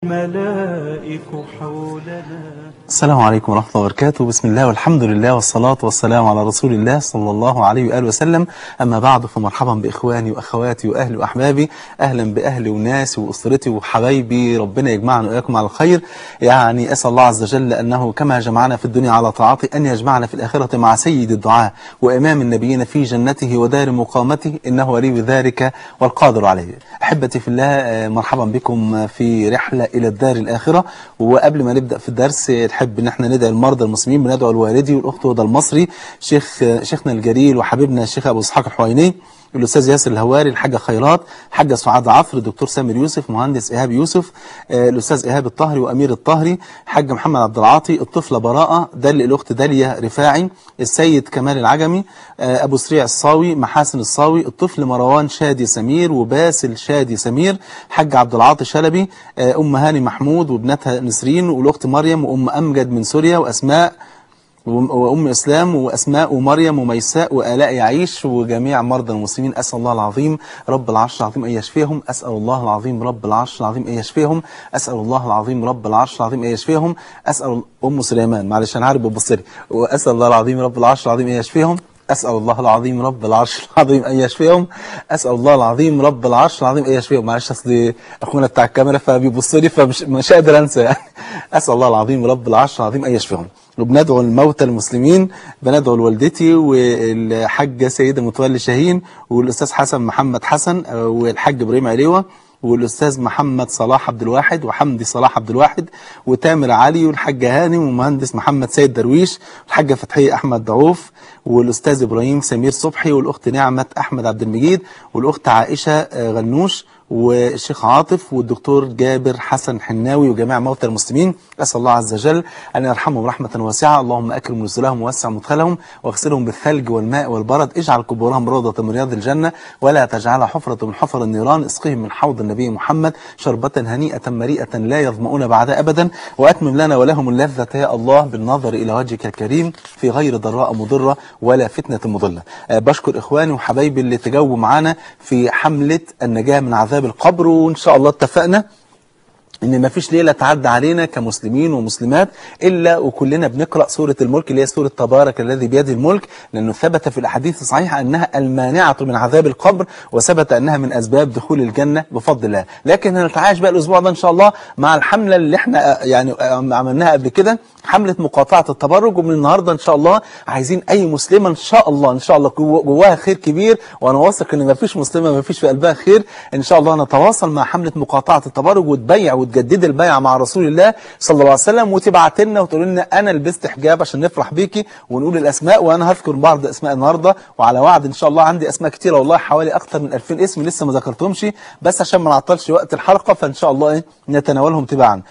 الملائك حولنا السلام عليكم ورحمة الله وبركاته بسم الله والحمد لله والصلاة والسلام على رسول الله صلى الله عليه وآله وسلم أما بعد فمرحبا بإخواني وأخواتي وأهلي وأحبابي أهلا بأهلي وناسي وأسرتي وحبايبي ربنا يجمعنا وإياكم على الخير يعني أسأل الله عز وجل أنه كما جمعنا في الدنيا على طاعته أن يجمعنا في الآخرة مع سيد الدعاء وإمام النبيين في جنته ودار مقامته إنه ولي ذلك والقادر عليه أحبتي في الله آه، مرحبا بكم في رحلة إلى الدار الآخرة وقبل ما نبدأ في الدرس آه، نحب ان احنا ندعي المرضى المسلمين بندعو الوالدي والاخت هدى المصري شيخ شيخنا الجليل وحبيبنا الشيخ ابو اسحاق الحويني الاستاذ ياسر الهواري الحاجه خيرات الحاجه سعاد عفر الدكتور سامر يوسف مهندس ايهاب يوسف آه، الاستاذ ايهاب الطهري وامير الطهري الحاج محمد عبد العاطي الطفله براءه دل الاخت داليا رفاعي السيد كمال العجمي آه، ابو سريع الصاوي محاسن الصاوي الطفل مروان شادي سمير وباسل شادي سمير الحاج عبد العاطي شلبي آه، ام هاني محمود وابنتها نسرين والاخت مريم وام امجد من سوريا واسماء وأم- وأم إسلام وأسماء ومريم وميساء وآلاء يعيش وجميع مرضى المسلمين أسأل الله العظيم رب العرش العظيم أن يشفيهم أسأل الله العظيم رب العرش العظيم أن يشفيهم أسأل الله العظيم رب العرش العظيم أن يشفيهم أسأل أم سليمان معلش أنا عارف ببصري وأسأل الله العظيم رب العرش العظيم أن يشفيهم أسأل الله العظيم رب العرش العظيم أن يشفيهم أسأل الله العظيم رب العرش العظيم أن يشفيهم معلش أصل أخونا بتاع الكاميرا فبيبص لي فمش مش قادر أنسى يعني أسأل الله العظيم رب العرش العظيم أن يشفيهم وبندعو الموتى المسلمين بندعو لوالدتي والحاجة سيدة متولي شاهين والأستاذ حسن محمد حسن آه، والحاج إبراهيم عليوة والاستاذ محمد صلاح عبد الواحد وحمدي صلاح عبد الواحد وتامر علي والحاج هاني ومهندس محمد سيد درويش والحاجه فتحيه احمد ضعوف والاستاذ ابراهيم سمير صبحي والاخت نعمه احمد عبد المجيد والاخت عائشه آه، غنوش والشيخ عاطف والدكتور جابر حسن حناوي وجميع موتى المسلمين اسال الله عز وجل ان يرحمهم رحمه واسعه اللهم اكرم نزلهم ووسع مدخلهم واغسلهم بالثلج والماء والبرد اجعل قبورهم روضه من رياض الجنه ولا تجعلها حفره من حفر النيران اسقهم من حوض النبي محمد شربه هنيئه مريئه لا يظمؤون بعدها ابدا واتمم لنا ولهم اللذه يا الله بالنظر الى وجهك الكريم في غير ضراء مضره ولا فتنه مضله أه بشكر اخواني وحبايبي اللي تجاوبوا معانا في حمله النجاه من عذاب القبر وان شاء الله اتفقنا ان ما فيش ليله تعدى علينا كمسلمين ومسلمات الا وكلنا بنقرا سوره الملك اللي هي سوره تبارك الذي بيده الملك لانه ثبت في الاحاديث الصحيحه انها المانعه من عذاب القبر وثبت انها من اسباب دخول الجنه بفضل الله لكن هنتعايش بقى الاسبوع ده ان شاء الله مع الحمله اللي احنا آه، يعني آه، عملناها قبل كده حمله مقاطعه التبرج ومن النهارده ان شاء الله عايزين اي مسلمه ان شاء الله ان شاء الله جوا- جواها خير كبير وانا واثق ان ما فيش مسلمه ما فيش في قلبها خير ان شاء الله نتواصل مع حمله مقاطعه التبرج وتبيع وتجدد البيعه مع رسول الله صلى الله عليه وسلم وتبعت لنا وتقول لنا انا لبست حجاب عشان نفرح بيكي ونقول الاسماء وانا هذكر بعض اسماء النهارده وعلى وعد ان شاء الله عندي اسماء كتيره والله حوالي اكتر من 2000 اسم لسه ما ذكرتهمش بس عشان ما نعطلش وقت الحلقه فان شاء الله ايه نتناولهم تباعا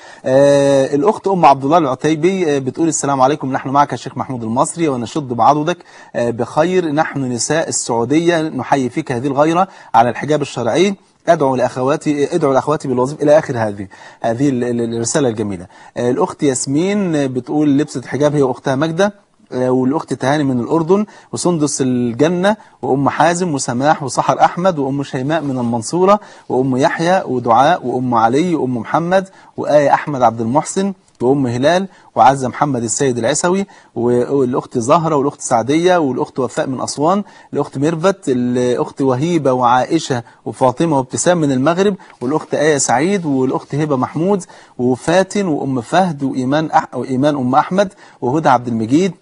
آه الاخت ام عبد الله العتيبي آه بتقول السلام عليكم نحن معك الشيخ محمود المصري ونشد بعضدك آه بخير نحن نساء السعوديه نحيي فيك هذه الغيره على الحجاب الشرعي ادعو لاخواتي ادعو لاخواتي بالوظيفه الى اخر هذه هذه ال- ال- الرساله الجميله آه، الاخت ياسمين آه، بتقول لبست حجاب هي واختها ماجده آه، والاخت تهاني من الاردن وسندس الجنه وام حازم وسماح وسحر احمد وام شيماء من المنصوره وام يحيى ودعاء وام علي وام محمد وايه احمد عبد المحسن وام هلال وعزه محمد السيد العسوي والاخت زهره والاخت سعديه والاخت وفاء من اسوان الاخت ميرفت الاخت وهيبه وعائشه وفاطمه وابتسام من المغرب والاخت ايه سعيد والاخت هبه محمود وفاتن وام فهد وايمان أح... وايمان ام احمد وهدى عبد المجيد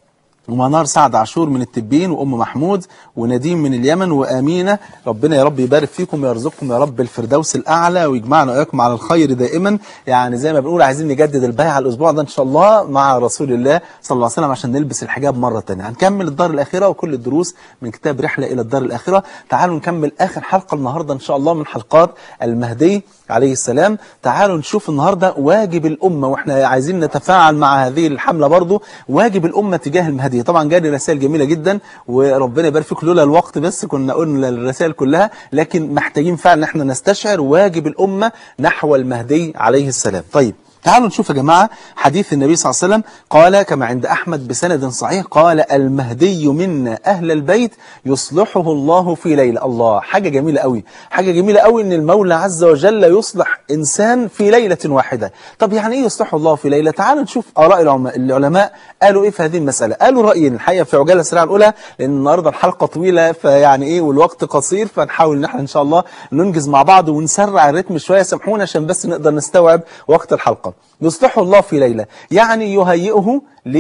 ومنار سعد عاشور من التبين وام محمود ونديم من اليمن وامينه ربنا يا رب يبارك فيكم ويرزقكم يا رب الفردوس الاعلى ويجمعنا واياكم على الخير دائما يعني زي ما بنقول عايزين نجدد البيعه الاسبوع ده ان شاء الله مع رسول الله صلى الله عليه وسلم عشان نلبس الحجاب مره ثانيه هنكمل الدار الاخره وكل الدروس من كتاب رحله الى الدار الاخره تعالوا نكمل اخر حلقه النهارده ان شاء الله من حلقات المهدي عليه السلام تعالوا نشوف النهارده واجب الامه واحنا عايزين نتفاعل مع هذه الحمله برضو واجب الامه تجاه المهدي طبعا جالي رسائل جميله جدا وربنا يبارك فيك لولا الوقت بس كنا قلنا الرسائل كلها لكن محتاجين فعلا ان احنا نستشعر واجب الامه نحو المهدي عليه السلام طيب تعالوا نشوف يا جماعة حديث النبي صلى الله عليه وسلم قال كما عند أحمد بسند صحيح قال المهدي منا أهل البيت يصلحه الله في ليلة الله حاجة جميلة قوي حاجة جميلة قوي إن المولى عز وجل يصلح إنسان في ليلة واحدة طب يعني إيه يصلحه الله في ليلة تعالوا نشوف آراء العلماء, العلماء قالوا إيه في هذه المسألة قالوا رأيين الحقيقة في عجالة السريعة الأولى لأن النهاردة الحلقة طويلة فيعني إيه والوقت قصير فنحاول إن احنا إن شاء الله ننجز مع بعض ونسرع الريتم شوية سامحونا عشان بس نقدر نستوعب وقت الحلقة يصلحه الله في ليلة يعني يهيئه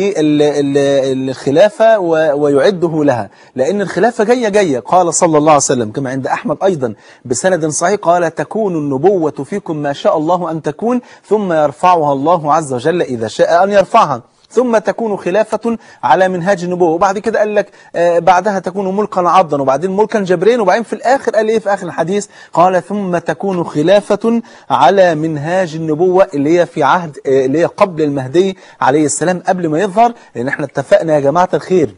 للخلافة ويعده لها لأن الخلافة جاية جاية قال صلى الله عليه وسلم كما عند أحمد أيضا بسند صحيح قال تكون النبوة فيكم ما شاء الله أن تكون ثم يرفعها الله عز وجل إذا شاء أن يرفعها ثم تكون خلافة على منهاج النبوة وبعد كده قال لك آه بعدها تكون ملكا عضا وبعدين ملكا جبرين وبعدين في الآخر قال إيه في آخر الحديث قال ثم تكون خلافة على منهاج النبوة اللي هي في عهد آه اللي هي قبل المهدي عليه السلام قبل ما يظهر لأن احنا اتفقنا يا جماعة الخير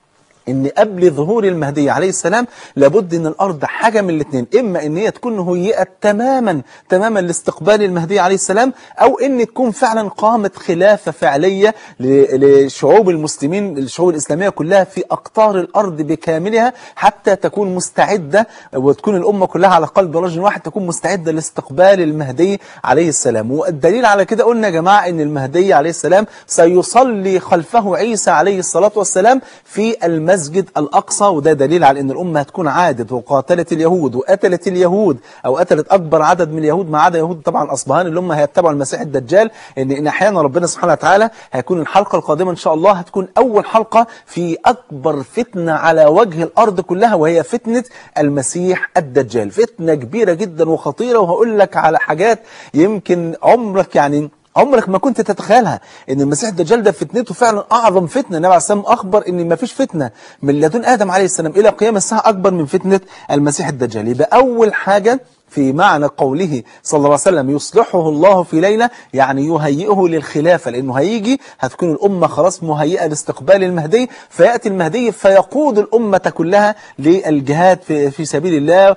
ان قبل ظهور المهدي عليه السلام لابد ان الارض حاجة من الاثنين اما ان هي تكون هيئت تماما تماما لاستقبال المهدي عليه السلام او ان تكون فعلا قامت خلافة فعلية لشعوب المسلمين الشعوب الاسلامية كلها في اقطار الارض بكاملها حتى تكون مستعدة وتكون الامة كلها على قلب رجل واحد تكون مستعدة لاستقبال المهدي عليه السلام والدليل على كده قلنا يا جماعة ان المهدي عليه السلام سيصلي خلفه عيسى عليه الصلاة والسلام في المسجد المسجد الأقصى وده دليل على أن الأمة هتكون عادت وقاتلت اليهود وقتلت اليهود أو قتلت أكبر عدد من اليهود ما عدا يهود طبعا أصبهان اللي هم هيتبعوا المسيح الدجال إن, إن أحيانا ربنا سبحانه وتعالى هيكون الحلقة القادمة إن شاء الله هتكون أول حلقة في أكبر فتنة على وجه الأرض كلها وهي فتنة المسيح الدجال فتنة كبيرة جدا وخطيرة وهقول لك على حاجات يمكن عمرك يعني عمرك ما كنت تتخيلها ان المسيح الدجال ده فتنته فعلا اعظم فتنه النبي عليه السلام اخبر ان ما فيش فتنه من لدن ادم عليه السلام الى قيام الساعه اكبر من فتنه المسيح الدجال يبقى اول حاجه في معنى قوله صلى الله عليه وسلم يصلحه الله في ليلة يعني يهيئه للخلافة لأنه هيجي هتكون الأمة خلاص مهيئة لاستقبال المهدي فيأتي المهدي فيقود الأمة كلها للجهاد في, في سبيل الله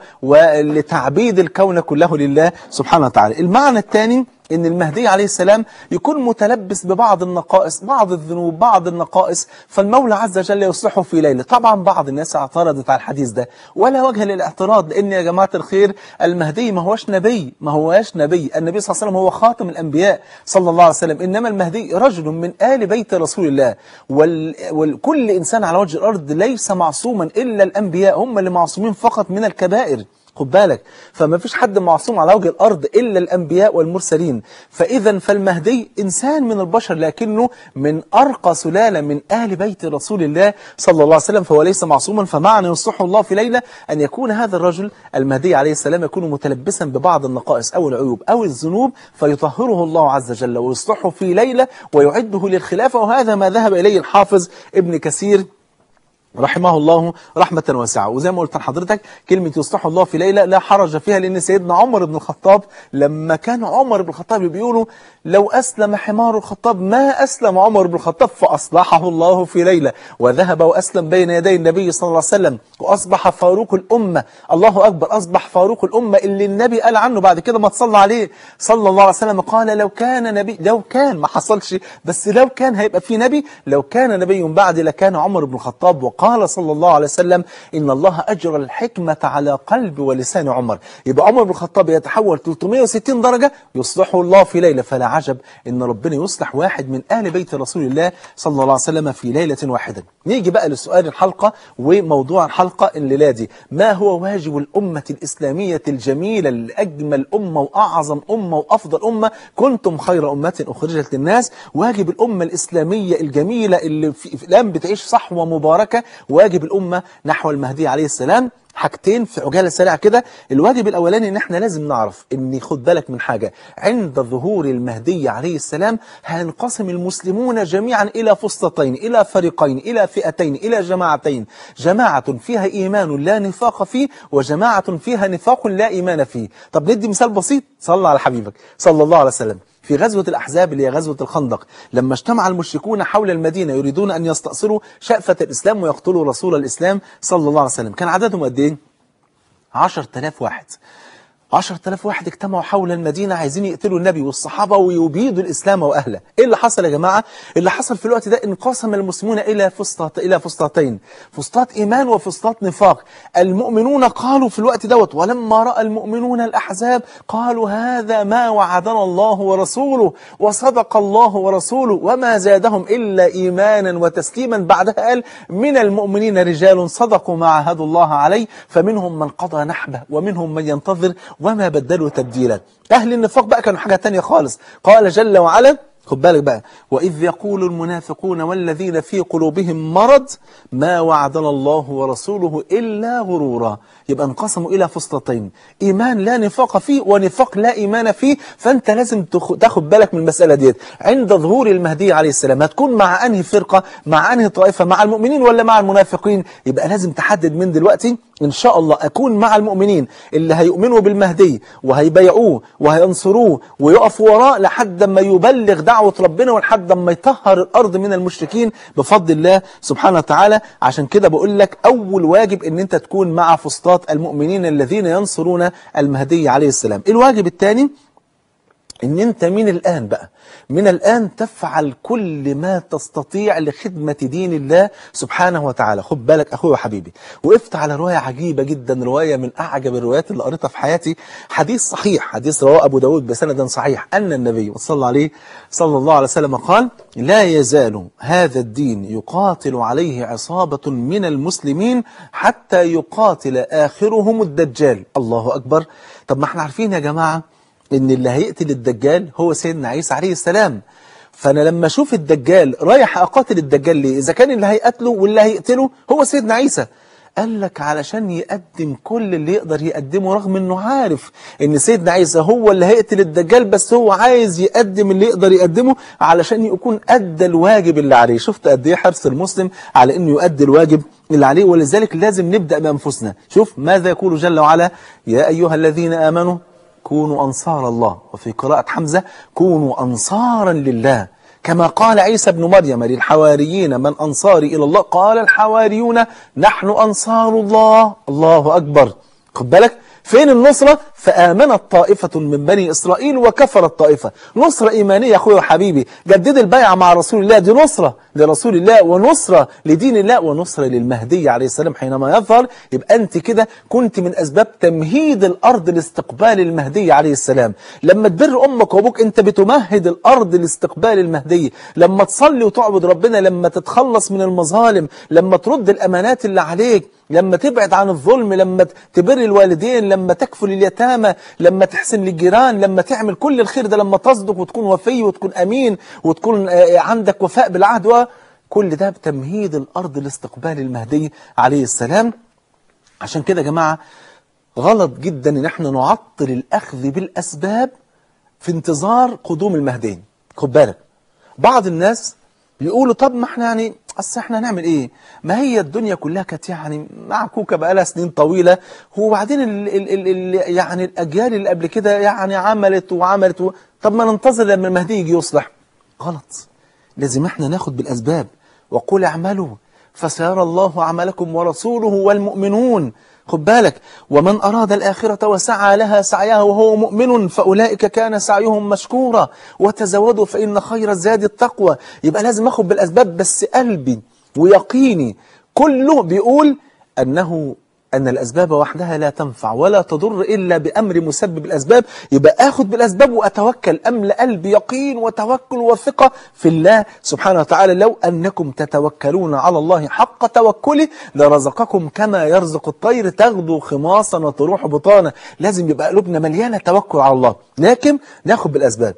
ولتعبيد الكون كله لله سبحانه وتعالى المعنى الثاني ان المهدي عليه السلام يكون متلبس ببعض النقائص بعض الذنوب بعض النقائص فالمولى عز وجل يصلحه في ليلة طبعا بعض الناس اعترضت على الحديث ده ولا وجه للاعتراض لان يا جماعة الخير المهدي ما هوش نبي ما هوش نبي النبي صلى الله عليه وسلم هو خاتم الانبياء صلى الله عليه وسلم انما المهدي رجل من آل بيت رسول الله وال... وكل انسان على وجه الارض ليس معصوما الا الانبياء هم اللي معصومين فقط من الكبائر خد بالك فما فيش حد معصوم على وجه الأرض إلا الأنبياء والمرسلين فإذا فالمهدي إنسان من البشر لكنه من أرقى سلالة من أهل بيت رسول الله صلى الله عليه وسلم فهو ليس معصوما فمعنى يصلح الله في ليلة أن يكون هذا الرجل المهدي عليه السلام يكون متلبسا ببعض النقائص أو العيوب أو الذنوب فيطهره الله عز وجل ويصلحه في ليلة ويعده للخلافة وهذا ما ذهب إليه الحافظ ابن كثير رحمه الله رحمة واسعة وزي ما قلت لحضرتك كلمة يصلح الله في ليلة لا حرج فيها لأن سيدنا عمر بن الخطاب لما كان عمر بن الخطاب بيقولوا لو أسلم حمار الخطاب ما أسلم عمر بن الخطاب فأصلحه الله في ليلة وذهب وأسلم بين يدي النبي صلى الله عليه وسلم وأصبح فاروق الأمة الله أكبر أصبح فاروق الأمة اللي النبي قال عنه بعد كده ما تصلى عليه صلى الله عليه وسلم قال لو كان نبي لو كان ما حصلش بس لو كان هيبقى في نبي لو كان نبي بعد لكان عمر بن الخطاب قال صلى الله عليه وسلم إن الله أجرى الحكمة على قلب ولسان عمر يبقى عمر بن الخطاب يتحول 360 درجة يصلحه الله في ليلة فلا عجب إن ربنا يصلح واحد من أهل بيت رسول الله صلى الله عليه وسلم في ليلة واحدة نيجي بقى لسؤال الحلقة وموضوع الحلقة الليلة دي ما هو واجب الأمة الإسلامية الجميلة لأجمل أمة وأعظم أمة وأفضل أمة كنتم خير أمة أخرجت للناس واجب الأمة الإسلامية الجميلة اللي في الآن بتعيش صحوة مباركة واجب الأمة نحو المهدي عليه السلام حاجتين في عجالة سريعة كده الواجب الأولاني إن إحنا لازم نعرف إن خد بالك من حاجة عند ظهور المهدي عليه السلام هينقسم المسلمون جميعا إلى فسطتين إلى فريقين إلى فئتين إلى جماعتين جماعة فيها إيمان لا نفاق فيه وجماعة فيها نفاق لا إيمان فيه طب ندي مثال بسيط صلى على حبيبك صلى الله عليه وسلم في غزوة الأحزاب اللي هي غزوة الخندق لما اجتمع المشركون حول المدينة يريدون أن يستأصلوا شأفة الإسلام ويقتلوا رسول الإسلام صلى الله عليه وسلم كان عددهم قد إيه؟ 10000 واحد 10000 واحد اجتمعوا حول المدينة عايزين يقتلوا النبي والصحابة ويبيدوا الإسلام وأهله إيه اللي حصل يا جماعة؟ اللي حصل في الوقت ده انقسم المسلمون إلى فسطاط إلى فسطاطين فسطاط إيمان وفسطاط نفاق المؤمنون قالوا في الوقت دوت ولما رأى المؤمنون الأحزاب قالوا هذا ما وعدنا الله ورسوله وصدق الله ورسوله وما زادهم إلا إيمانا وتسليما بعدها قال من المؤمنين رجال صدقوا ما عاهدوا الله عليه فمنهم من قضى نحبه ومنهم من ينتظر وما بدلوا تبديلا أهل النفاق بقى كانوا حاجة تانية خالص قال جل وعلا خد بالك بقى وإذ يقول المنافقون والذين في قلوبهم مرض ما وعدنا الله ورسوله إلا غرورا يبقى انقسموا إلى فسطتين إيمان لا نفاق فيه ونفاق لا إيمان فيه فأنت لازم تاخد بالك من المسألة ديت عند ظهور المهدي عليه السلام هتكون مع أنهي فرقة مع أنهي طائفة مع المؤمنين ولا مع المنافقين يبقى لازم تحدد من دلوقتي إن شاء الله أكون مع المؤمنين اللي هيؤمنوا بالمهدي وهيبيعوه وهينصروه ويقفوا وراه لحد ما يبلغ دعوة ربنا ولحد ما يطهر الأرض من المشركين بفضل الله سبحانه وتعالى عشان كده بقول لك أول واجب إن أنت تكون مع فسطاط المؤمنين الذين ينصرون المهدي عليه السلام الواجب الثاني ان انت من الان بقى من الان تفعل كل ما تستطيع لخدمة دين الله سبحانه وتعالى خد بالك اخويا وحبيبي وقفت على رواية عجيبة جدا رواية من اعجب الروايات اللي قريتها في حياتي حديث صحيح حديث رواه ابو داود بسند صحيح ان النبي صلى الله عليه صلى الله عليه وسلم قال لا يزال هذا الدين يقاتل عليه عصابة من المسلمين حتى يقاتل اخرهم الدجال الله اكبر طب ما احنا عارفين يا جماعة ان اللي هيقتل الدجال هو سيدنا عيسى عليه السلام فانا لما اشوف الدجال رايح اقاتل الدجال ليه اذا كان اللي هيقتله واللي هيقتله هو سيدنا عيسى قال لك علشان يقدم كل اللي يقدر يقدمه رغم انه عارف ان سيدنا عيسى هو اللي هيقتل الدجال بس هو عايز يقدم اللي يقدر يقدمه علشان يكون ادى الواجب اللي عليه شفت قد ايه حرص المسلم على انه يؤدي الواجب اللي عليه ولذلك لازم نبدا بانفسنا شوف ماذا يقول جل وعلا يا ايها الذين امنوا كونوا أنصار الله وفي قراءة حمزة كونوا أنصارا لله كما قال عيسى بن مريم للحواريين من أنصاري إلى الله قال الحواريون نحن أنصار الله الله أكبر خد بالك فين النصرة فآمنت طائفة من بني إسرائيل وكفرت طائفة نصرة إيمانية يا أخويا وحبيبي جدد البيعة مع رسول الله دي نصرة لرسول الله ونصرة لدين الله ونصرة للمهدي عليه السلام حينما يظهر يبقى أنت كده كنت من أسباب تمهيد الأرض لاستقبال المهدي عليه السلام لما تبر أمك وأبوك أنت بتمهد الأرض لاستقبال المهدي لما تصلي وتعبد ربنا لما تتخلص من المظالم لما ترد الأمانات اللي عليك لما تبعد عن الظلم لما تبر الوالدين لما تكفل اليتامى لما تحسن للجيران لما تعمل كل الخير ده لما تصدق وتكون وفي وتكون أمين وتكون عندك وفاء بالعهد كل ده بتمهيد الأرض لاستقبال المهدي عليه السلام عشان كده يا جماعة غلط جدا ان احنا نعطل الأخذ بالأسباب في انتظار قدوم المهدي خد بالك بعض الناس يقولوا طب ما احنا يعني اصل احنا هنعمل ايه ما هي الدنيا كلها كانت يعني معكوكه بقالها سنين طويله وبعدين ال ال ال ال يعني الاجيال اللي قبل كده يعني عملت وعملت و... طب ما ننتظر لما المهدي يجي يصلح غلط لازم احنا ناخد بالاسباب وقل اعملوا فسيرى الله عملكم ورسوله والمؤمنون خد بالك ومن أراد الآخرة وسعى لها سعيها وهو مؤمن فأولئك كان سعيهم مشكورا وتزودوا فإن خير الزاد التقوى يبقى لازم أخذ بالأسباب بس قلبي ويقيني كله بيقول أنه أن الأسباب وحدها لا تنفع ولا تضر إلا بأمر مسبب الأسباب يبقى آخذ بالأسباب وأتوكل أملأ قلبي يقين وتوكل وثقة في الله سبحانه وتعالى لو أنكم تتوكلون على الله حق توكله لرزقكم كما يرزق الطير تغدو خماصا وتروح بطانا لازم يبقى قلوبنا مليانة توكل على الله لكن ناخذ بالأسباب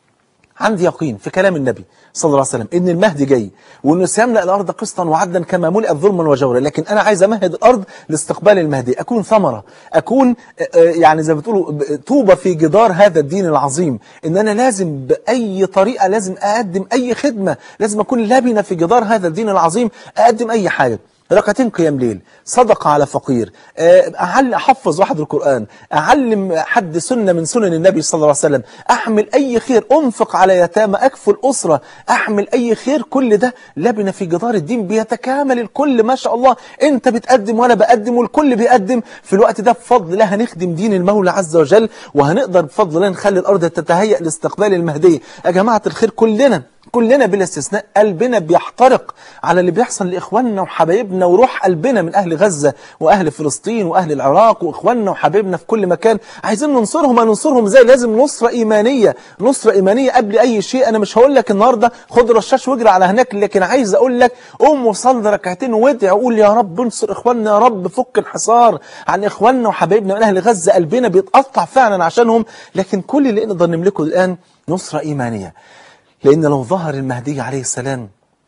عندي يقين في كلام النبي صلى الله عليه وسلم ان المهدي جاي وانه سيملا الارض قسطا وعدلا كما ملئت ظلما وجورا لكن انا عايز امهد الارض لاستقبال المهدي اكون ثمره اكون يعني زي ما بتقولوا طوبه في جدار هذا الدين العظيم ان انا لازم باي طريقه لازم اقدم اي خدمه لازم اكون لبنه في جدار هذا الدين العظيم اقدم اي حاجه ركعتين قيام ليل صدقة على فقير آه، أعل أحفظ واحد القرآن أعلم حد سنة من سنن النبي صلى الله عليه وسلم أحمل أي خير أنفق على يتامى أكفل أسرة أحمل أي خير كل ده لبنة في جدار الدين بيتكامل الكل ما شاء الله أنت بتقدم وأنا بقدم والكل بيقدم في الوقت ده بفضل الله هنخدم دين المولى عز وجل وهنقدر بفضل الله نخلي الأرض تتهيأ لاستقبال المهدي يا جماعة الخير كلنا كلنا بلا استثناء قلبنا بيحترق على اللي بيحصل لإخواننا وحبايبنا وروح قلبنا من أهل غزة وأهل فلسطين وأهل العراق وإخواننا وحبايبنا في كل مكان عايزين ننصرهم هننصرهم زي لازم نصرة إيمانية نصرة إيمانية قبل أي شيء أنا مش هقول لك النهاردة خد رشاش واجري على هناك لكن عايز أقول لك قوم وصلي ركعتين وادعي وقول يا رب انصر إخواننا يا رب فك الحصار عن إخواننا وحبايبنا من أهل غزة قلبنا بيتقطع فعلا عشانهم لكن كل اللي نقدر نملكه الآن نصرة إيمانية لأن لو ظهر المهدي عليه السلام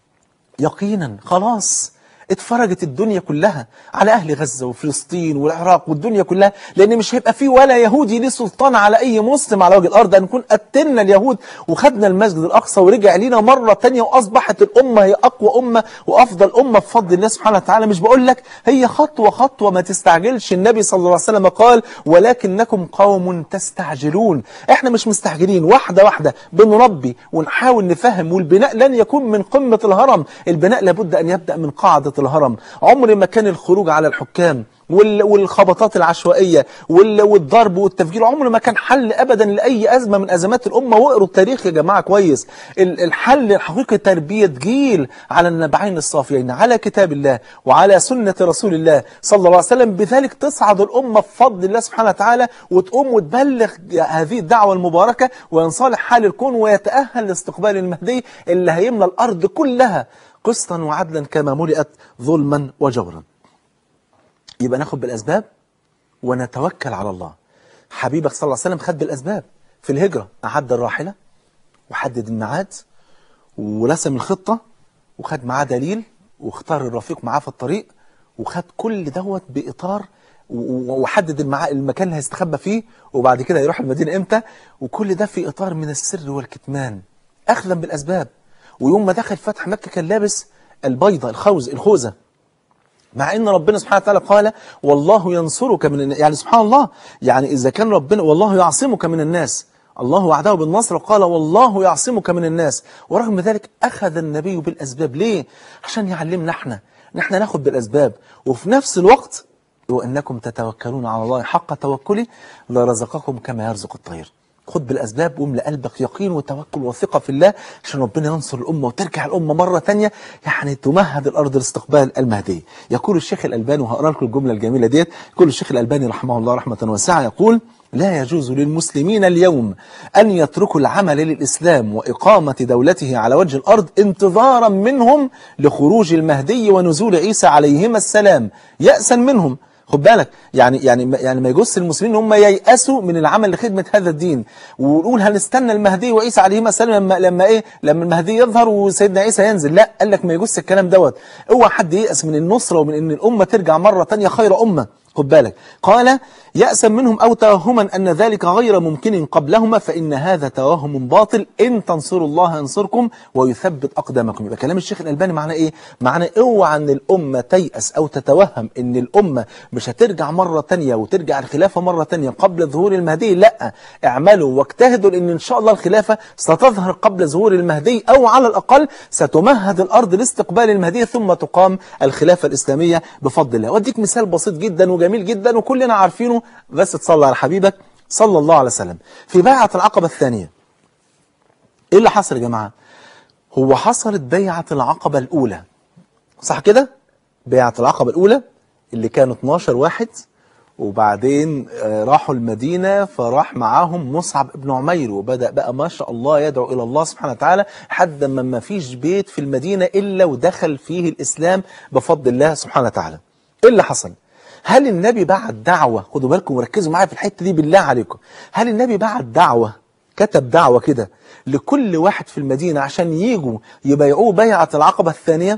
يقينا خلاص اتفرجت الدنيا كلها على أهل غزة وفلسطين والعراق والدنيا كلها لأن مش هيبقى فيه ولا يهودي ليه سلطان على أي مسلم على وجه الأرض هنكون قتلنا اليهود وخدنا المسجد الأقصى ورجع لينا مرة تانية وأصبحت الأمة هي أقوى أمة وأفضل أمة بفضل الله سبحانه وتعالى مش بقول لك هي خطوة خطوة ما تستعجلش النبي صلى الله عليه وسلم قال ولكنكم قوم تستعجلون احنا مش مستعجلين واحدة واحدة بنربي ونحاول نفهم والبناء لن يكون من قمة الهرم البناء لابد أن يبدأ من قاعدة الهرم عمر ما كان الخروج على الحكام وال- والخبطات العشوائية وال- والضرب والتفجير عمره ما كان حل أبدا لأي أزمة من أزمات الأمة واقروا التاريخ يا جماعة كويس ال- الحل الحقيقي تربية جيل على النبعين الصافيين على كتاب الله وعلى سنة رسول الله صلى الله عليه وسلم بذلك تصعد الأمة بفضل الله سبحانه وتعالى وتقوم وتبلغ هذه الدعوة المباركة وينصالح حال الكون ويتأهل لاستقبال المهدي اللي هيملى الأرض كلها قسطا وعدلا كما ملئت ظلما وجورا يبقى ناخد بالأسباب ونتوكل على الله حبيبك صلى الله عليه وسلم خد بالأسباب في الهجرة أعد الراحلة وحدد الميعاد ورسم الخطة وخد معاه دليل واختار الرفيق معاه في الطريق وخد كل دوت بإطار و- و- وحدد المع... المكان اللي هيستخبى فيه وبعد كده يروح المدينة امتى وكل ده في إطار من السر والكتمان أخذا بالأسباب ويوم ما دخل فتح مكة كان لابس البيضة الخوذ الخوذة مع ان ربنا سبحانه وتعالى قال والله ينصرك من الناس يعني سبحان الله يعني اذا كان ربنا والله يعصمك من الناس الله وعده بالنصر وقال والله يعصمك من الناس ورغم ذلك اخذ النبي بالاسباب ليه عشان يعلمنا احنا ان احنا ناخد بالاسباب وفي نفس الوقت وانكم تتوكلون على الله حق توكله لرزقكم كما يرزق الطير خد بالأسباب واملأ قلبك يقين وتوكل وثقة في الله عشان ربنا ينصر الأمة وترجع الأمة مرة تانية يعني تمهد الأرض لاستقبال المهدي يقول الشيخ الألباني وهقرأ لكم الجملة الجميلة ديت يقول الشيخ الألباني رحمه الله رحمة واسعة يقول لا يجوز للمسلمين اليوم أن يتركوا العمل للإسلام وإقامة دولته على وجه الأرض انتظارا منهم لخروج المهدي ونزول عيسى عليهما السلام يأسا منهم خد بالك يعني يعني يعني ما يجوز المسلمين ان هم ييأسوا من العمل لخدمة هذا الدين ونقول هنستنى المهدي وعيسى عليهما السلام لما لما ايه لما المهدي يظهر وسيدنا عيسى ينزل لا قال لك ما يجوز الكلام دوت اوعى حد ييأس من النصرة ومن ان الامة ترجع مرة تانية خير امة خد بالك قال يأسا منهم أو توهما أن ذلك غير ممكن قبلهما فإن هذا توهم باطل إن تنصروا الله ينصركم ويثبت أقدامكم يبقى كلام الشيخ الألباني معناه إيه؟ معناه اوعى أن الأمة تيأس أو تتوهم أن الأمة مش هترجع مرة تانية وترجع الخلافة مرة تانية قبل ظهور المهدي لا اعملوا واجتهدوا لأن إن شاء الله الخلافة ستظهر قبل ظهور المهدي أو على الأقل ستمهد الأرض لاستقبال المهدي ثم تقام الخلافة الإسلامية بفضل الله وأديك مثال بسيط جدا وجميل جدا وكلنا عارفينه بس تصلى على حبيبك صلى الله عليه وسلم في بيعة العقبة الثانية ايه اللي حصل يا جماعة هو حصلت بيعة العقبة الأولى صح كده بيعة العقبة الأولى اللي كانوا 12 واحد وبعدين آه، راحوا المدينة فراح معاهم مصعب ابن عمير وبدأ بقى ما شاء الله يدعو إلى الله سبحانه وتعالى حتى ما ما فيش بيت في المدينة إلا ودخل فيه الإسلام بفضل الله سبحانه وتعالى إيه اللي حصل هل النبي بعت دعوة خدوا بالكم وركزوا معايا في الحتة دي بالله عليكم هل النبي بعت دعوة كتب دعوة كده لكل واحد في المدينة عشان يجوا يبايعوه بيعة العقبة الثانية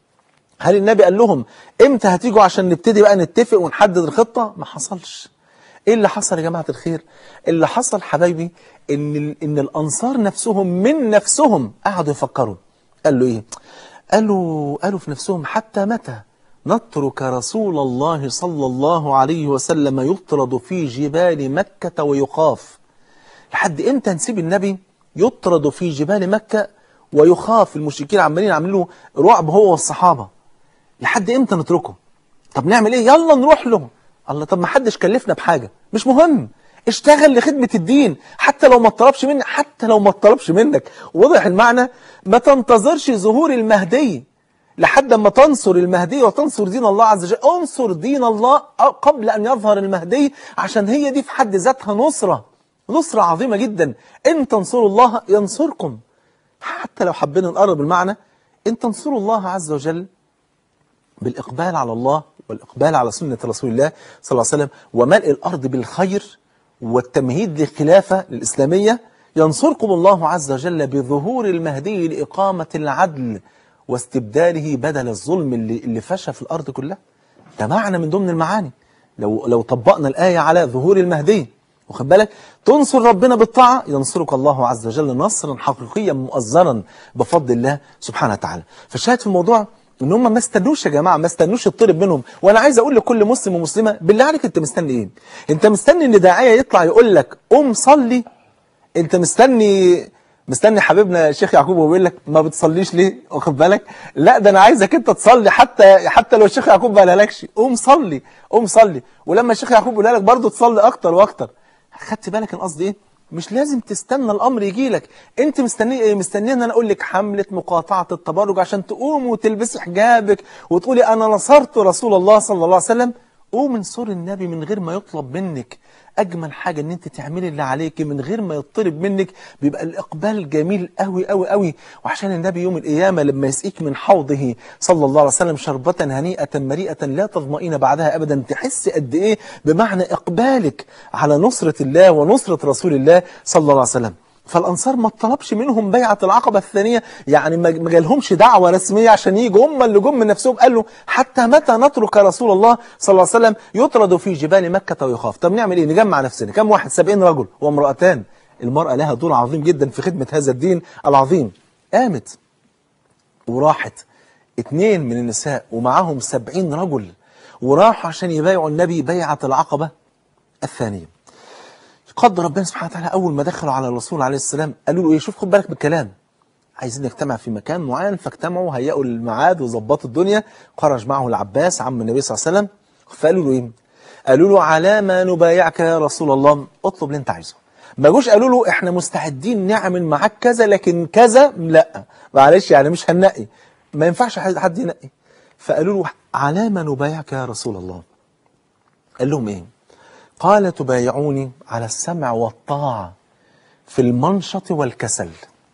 هل النبي قال لهم امتى هتيجوا عشان نبتدي بقى نتفق ونحدد الخطة ما حصلش ايه اللي حصل يا جماعة الخير اللي حصل حبايبي ان, ال- إن الانصار نفسهم من نفسهم قعدوا يفكروا قال له ايه قالوا قالوا في نفسهم حتى متى نترك رسول الله صلى الله عليه وسلم يطرد في جبال مكة ويخاف لحد امتى نسيب النبي يطرد في جبال مكة ويخاف المشركين عمالين عاملين له رعب هو والصحابة لحد امتى نتركه طب نعمل ايه يلا نروح له الله طب ما حدش كلفنا بحاجة مش مهم اشتغل لخدمة الدين حتى لو ما طلبش منك حتى لو ما طلبش منك واضح المعنى ما تنتظرش ظهور المهدي لحد ما تنصر المهدي وتنصر دين الله عز وجل انصر دين الله قبل أن يظهر المهدي عشان هي دي في حد ذاتها نصرة نصرة عظيمة جدا إن تنصروا الله ينصركم حتى لو حبينا نقرب المعنى إن تنصروا الله عز وجل بالإقبال على الله والإقبال على سنة رسول الله صلى الله عليه وسلم وملء الأرض بالخير والتمهيد للخلافة الإسلامية ينصركم الله عز وجل بظهور المهدي لإقامة العدل واستبداله بدل الظلم اللي, اللي فشى في الأرض كلها ده معنى من ضمن المعاني لو, لو طبقنا الآية على ظهور المهدي واخد بالك تنصر ربنا بالطاعة ينصرك الله عز وجل نصرا حقيقيا مؤزرا بفضل الله سبحانه وتعالى فالشاهد في الموضوع ان هم ما استنوش يا جماعه ما استنوش يطلب منهم وانا عايز اقول لكل مسلم ومسلمه بالله عليك انت مستني ايه انت مستني ان داعيه يطلع يقول لك قوم صلي انت مستني مستني حبيبنا الشيخ يعقوب وبيقول لك ما بتصليش ليه واخد بالك لا ده انا عايزك انت تصلي حتى حتى لو الشيخ يعقوب ما قالكش قوم صلي قوم صلي ولما الشيخ يعقوب يقول لك برضه تصلي اكتر واكتر خدت بالك القصد ايه مش لازم تستنى الامر يجي لك انت مستنيه ايه مستنيه ان انا اقول لك حمله مقاطعه التبرج عشان تقوم وتلبسي حجابك وتقولي انا نصرت رسول الله صلى الله عليه وسلم قوم انصر النبي من غير ما يطلب منك اجمل حاجه ان انت تعملي اللي عليكي من غير ما يطلب منك بيبقى الاقبال جميل قوي قوي قوي وعشان النبي يوم القيامه لما يسقيك من حوضه صلى الله عليه وسلم شربه هنيئه مريئه لا تظمئين بعدها ابدا تحس قد ايه بمعنى اقبالك على نصره الله ونصره رسول الله صلى الله عليه وسلم فالأنصار ما طلبش منهم بيعة العقبة الثانية يعني ما جالهمش دعوة رسمية عشان يجوا هم اللي جم من نفسهم قالوا حتى متى نترك رسول الله صلى الله عليه وسلم يطرد في جبال مكة ويخاف طب نعمل ايه نجمع نفسنا كم واحد سبعين رجل وامرأتان المرأة لها دور عظيم جدا في خدمة هذا الدين العظيم قامت وراحت اتنين من النساء ومعاهم سبعين رجل وراحوا عشان يبايعوا النبي بيعة العقبة الثانية قدر ربنا سبحانه وتعالى أول ما دخلوا على الرسول عليه السلام قالوا له إيه شوف خد بالك بالكلام عايزين نجتمع في مكان معين فاجتمعوا هيئوا الميعاد وظبطوا الدنيا خرج معه العباس عم النبي صلى الله عليه وسلم فقالوا له إيه قالوا له على ما نبايعك يا رسول الله اطلب اللي انت عايزه ما جوش قالوا له احنا مستعدين نعمل معاك كذا لكن كذا لا معلش يعني مش هننقي ما ينفعش حد ينقي فقالوا له على ما نبايعك يا رسول الله قال لهم ايه قال تبايعوني على السمع والطاعة في المنشط والكسل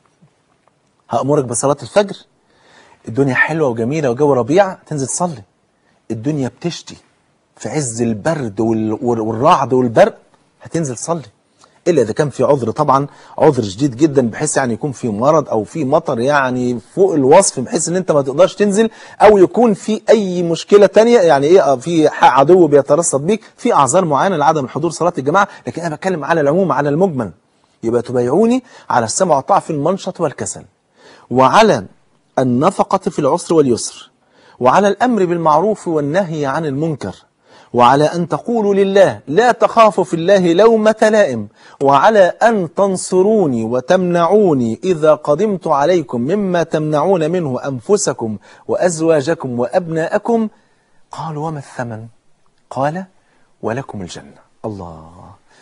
هأمرك بصلاة الفجر الدنيا حلوة وجميلة وجو ربيع تنزل تصلي الدنيا بتشتي في عز البرد والرعد والبرق هتنزل تصلي إلا إذا كان في عذر طبعا عذر شديد جدا بحيث يعني يكون في مرض أو في مطر يعني فوق الوصف بحيث إن أنت ما تقدرش تنزل أو يكون في أي مشكلة تانية يعني إيه في عدو بيترصد بيك في أعذار معينة لعدم حضور صلاة الجماعة لكن أنا بتكلم على العموم على المجمل يبقى تبايعوني على السمع والطاعة في المنشط والكسل وعلى النفقة في العسر واليسر وعلى الأمر بالمعروف والنهي عن المنكر وعلى أن تقولوا لله لا تخافوا في الله لومة لائم وعلى أن تنصروني وتمنعوني إذا قدمت عليكم مما تمنعون منه أنفسكم وأزواجكم وأبناءكم قالوا وما الثمن قال ولكم الجنة الله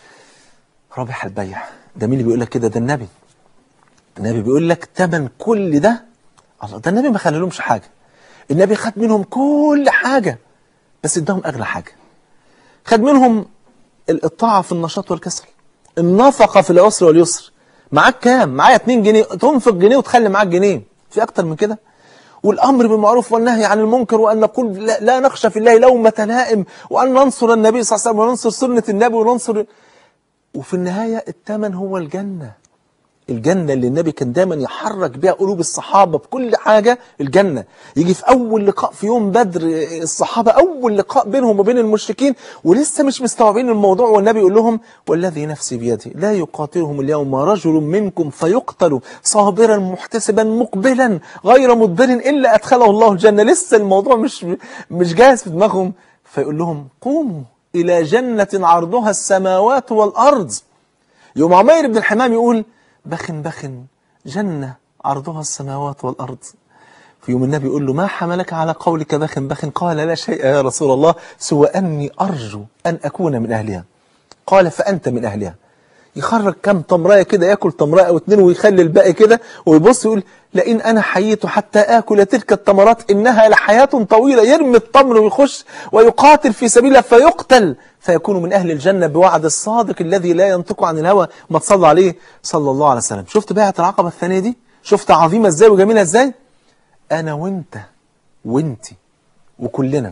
رابح البيع ده مين اللي بيقول لك كده ده النبي النبي بيقول لك تمن كل ده الله ده النبي ما خلالهمش حاجة النبي خد منهم كل حاجة بس اداهم أغلى حاجة خد منهم الطاعة في النشاط والكسل النفقة في العسر واليسر معاك كام معايا 2 جنيه تنفق جنيه وتخلي معاك جنيه في أكتر من كده والأمر بالمعروف والنهي عن المنكر وأن نقول لا, لا نخشى في الله لومة لائم وأن ننصر النبي صلى الله عليه وسلم وننصر سنة النبي وننصر وفي النهاية الثمن هو الجنة الجنة اللي النبي كان دايما يحرك بها قلوب الصحابة بكل حاجة الجنة يجي في أول لقاء في يوم بدر الصحابة أول لقاء بينهم وبين المشركين ولسه مش مستوعبين الموضوع والنبي يقول لهم والذي نفسي بيده لا يقاتلهم اليوم رجل منكم فيقتل صابرا محتسبا مقبلا غير مدبر إلا أدخله الله الجنة لسه الموضوع مش مش جاهز في دماغهم فيقول لهم قوموا إلى جنة عرضها السماوات والأرض يوم عمير بن الحمام يقول بخ بخ جنة عرضها السماوات والأرض في يوم النبي يقول له ما حملك على قولك بخ بخ قال لا شيء يا رسول الله سوى أني أرجو أن أكون من أهلها قال فأنت من أهلها يخرج كم تمرايه كده ياكل تمرايه او اتنين ويخلي الباقي كده ويبص يقول لئن انا حييت حتى اكل تلك التمرات انها لحياه طويله يرمي التمر ويخش ويقاتل في سبيل الله فيقتل فيكون من اهل الجنه بوعد الصادق الذي لا ينطق عن الهوى ما تصلى عليه صلى الله عليه وسلم شفت بيعه العقبه الثانيه دي شفت عظيمه ازاي وجميله ازاي انا وانت وانتي وكلنا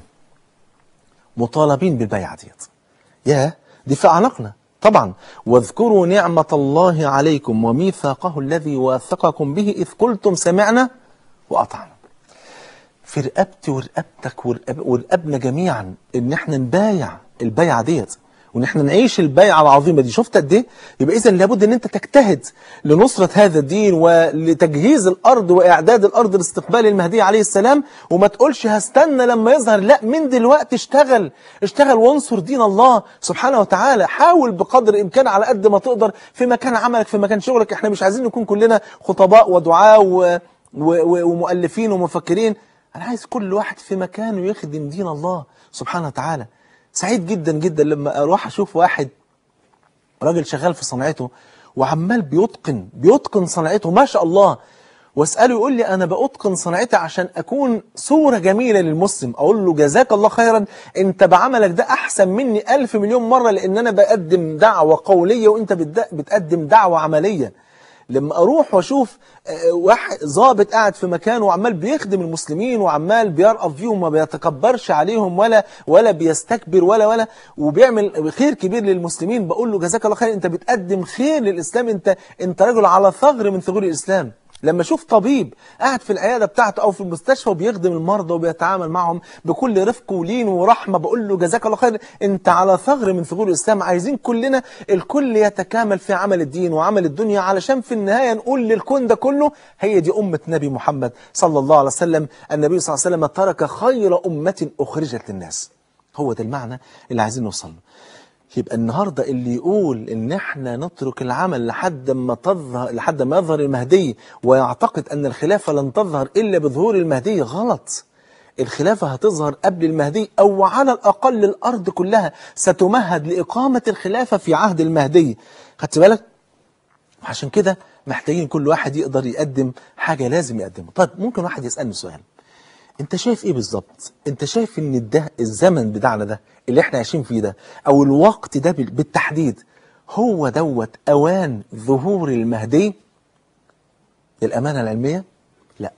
مطالبين بالبيعه ديت يا دي في اعناقنا طبعا واذكروا نعمة الله عليكم وميثاقه الذي واثقكم به إذ قلتم سمعنا وأطعنا في رقبتي ورقبتك ورقب ورقبنا جميعا ان احنا نبايع البيعة ديت وان احنا نعيش البيعة العظيمة دي شفت قد ايه يبقى اذا لابد ان انت تجتهد لنصرة هذا الدين ولتجهيز الارض واعداد الارض لاستقبال المهدي عليه السلام وما تقولش هستنى لما يظهر لا من دلوقتي اشتغل اشتغل وانصر دين الله سبحانه وتعالى حاول بقدر الامكان على قد ما تقدر في مكان عملك في مكان شغلك احنا مش عايزين نكون كلنا خطباء ودعاء و... و... و... ومؤلفين ومفكرين انا عايز كل واحد في مكانه يخدم دين الله سبحانه وتعالى سعيد جدا جدا لما اروح اشوف واحد راجل شغال في صنعته وعمال بيتقن بيتقن صنعته ما شاء الله واساله يقول لي انا باتقن صنعتي عشان اكون صوره جميله للمسلم اقول له جزاك الله خيرا انت بعملك ده احسن مني ألف مليون مره لان انا بقدم دعوه قوليه وانت بتد- بتقدم دعوه عمليه لما اروح واشوف آه، واحد ظابط قاعد في مكانه وعمال بيخدم المسلمين وعمال بيرقب فيهم وما بيتكبرش عليهم ولا ولا بيستكبر ولا ولا وبيعمل خير كبير للمسلمين بقول له جزاك الله خير انت بتقدم خير للاسلام انت انت رجل على ثغر من ثغور الاسلام لما اشوف طبيب قاعد في العياده بتاعته او في المستشفى وبيخدم المرضى وبيتعامل معهم بكل رفق ولين ورحمه بقول له جزاك الله خير انت على ثغر من ثغور الاسلام عايزين كلنا الكل يتكامل في عمل الدين وعمل الدنيا علشان في النهايه نقول للكون ده كله هي دي امه نبي محمد صلى الله عليه وسلم النبي صلى الله عليه وسلم ترك خير امه اخرجت للناس هو ده المعنى اللي عايزين نوصل له يبقى النهارده اللي يقول ان احنا نترك العمل لحد ما تظهر لحد ما يظهر المهدي ويعتقد ان الخلافه لن تظهر الا بظهور المهدي غلط الخلافة هتظهر قبل المهدي أو على الأقل الأرض كلها ستمهد لإقامة الخلافة في عهد المهدي خدت بالك؟ عشان كده محتاجين كل واحد يقدر يقدم حاجة لازم يقدمها طيب ممكن واحد يسألني سؤال انت شايف ايه بالظبط انت شايف ان ده الزمن بتاعنا ده اللي احنا عايشين فيه ده او الوقت ده بال- بالتحديد هو دوت اوان ظهور المهدي الامانه العلميه لا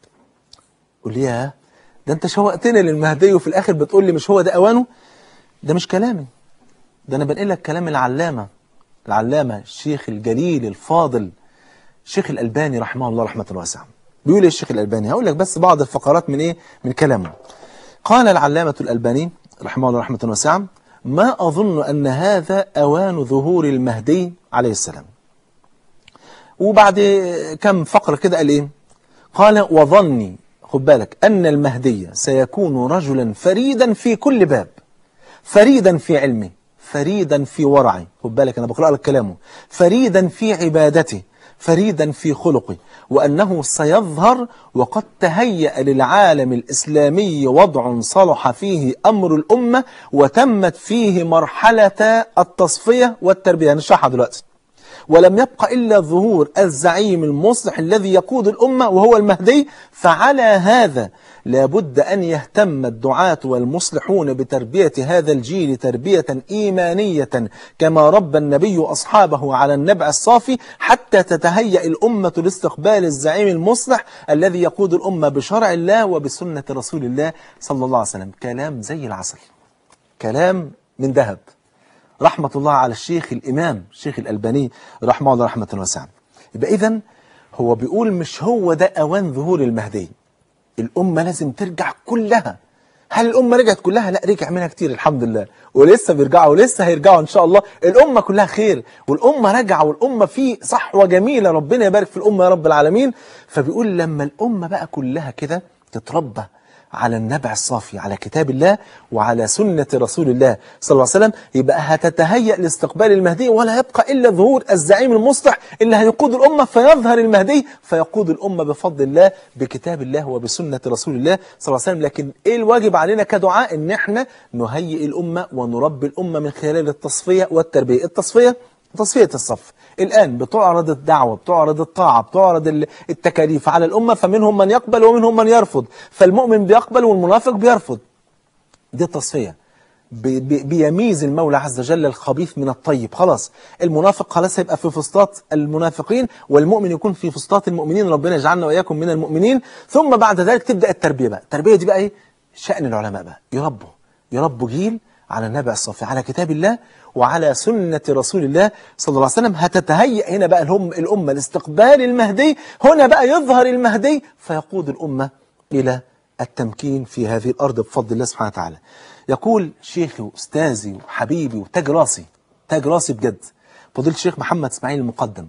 قول لي يا ده انت شوقتني للمهدي وفي الاخر بتقول لي مش هو ده اوانه ده مش كلامي ده انا بنقل لك كلام العلامه العلامه الشيخ الجليل الفاضل الشيخ الألباني رحمه الله رحمة واسعة بيقول ايه الشيخ الألباني هقول لك بس بعض الفقرات من ايه من كلامه قال العلامة الألباني رحمه الله رحمة واسعة ما أظن أن هذا أوان ظهور المهدي عليه السلام وبعد كم فقرة كده قال ايه قال وظني خد بالك أن المهدي سيكون رجلا فريدا في كل باب فريدا في علمه فريدا في ورعه خد بالك أنا بقرأ لك كلامه فريدا في عبادته فريدا في خلقه وأنه سيظهر وقد تهيأ للعالم الإسلامي وضع صلح فيه أمر الأمة وتمت فيه مرحلة التصفية والتربية نشرحها دلوقتي ولم يبق إلا ظهور الزعيم المصلح الذي يقود الأمة وهو المهدي فعلى هذا لابد أن يهتم الدعاة والمصلحون بتربية هذا الجيل تربية إيمانية كما ربى النبي أصحابه على النبع الصافي حتى تتهيأ الأمة لاستقبال الزعيم المصلح الذي يقود الأمة بشرع الله وبسنة رسول الله صلى الله عليه وسلم كلام زي العسل كلام من ذهب رحمة الله على الشيخ الإمام الشيخ الألباني رحمه الله رحمة واسعة يبقى إذا هو بيقول مش هو ده أوان ظهور المهدي الأمة لازم ترجع كلها هل الأمة رجعت كلها؟ لا رجع منها كتير الحمد لله ولسه بيرجعوا ولسه هيرجعوا إن شاء الله الأمة كلها خير والأمة راجعة والأمة في صحوة جميلة ربنا يبارك في الأمة يا رب العالمين فبيقول لما الأمة بقى كلها كده تتربى على النبع الصافي على كتاب الله وعلى سنة رسول الله صلى الله عليه وسلم يبقى هتتهيأ لاستقبال المهدي ولا يبقى إلا ظهور الزعيم المصلح اللي هيقود الأمة فيظهر المهدي فيقود الأمة بفضل الله بكتاب الله وبسنة رسول الله صلى الله عليه وسلم لكن إيه الواجب علينا كدعاء إن إحنا نهيئ الأمة ونربي الأمة من خلال التصفية والتربية التصفية تصفية الصف الآن بتعرض الدعوة بتعرض الطاعة بتعرض التكاليف على الأمة فمنهم من يقبل ومنهم من يرفض فالمؤمن بيقبل والمنافق بيرفض دي التصفية بي بي بيميز المولى عز وجل الخبيث من الطيب خلاص المنافق خلاص هيبقى في فسطاط المنافقين والمؤمن يكون في فسطاط المؤمنين ربنا يجعلنا وإياكم من المؤمنين ثم بعد ذلك تبدأ التربية بقى التربية دي بقى إيه شأن العلماء بقى يربوا يربوا جيل على النبي الصافي على كتاب الله وعلى سنة رسول الله صلى الله عليه وسلم هتتهيأ هنا بقى الهم الأمة لاستقبال المهدي هنا بقى يظهر المهدي فيقود الأمة إلى التمكين في هذه الأرض بفضل الله سبحانه وتعالى يقول شيخي وأستاذي وحبيبي وتاج راسي تاج راسي بجد فضيلة الشيخ محمد اسماعيل المقدم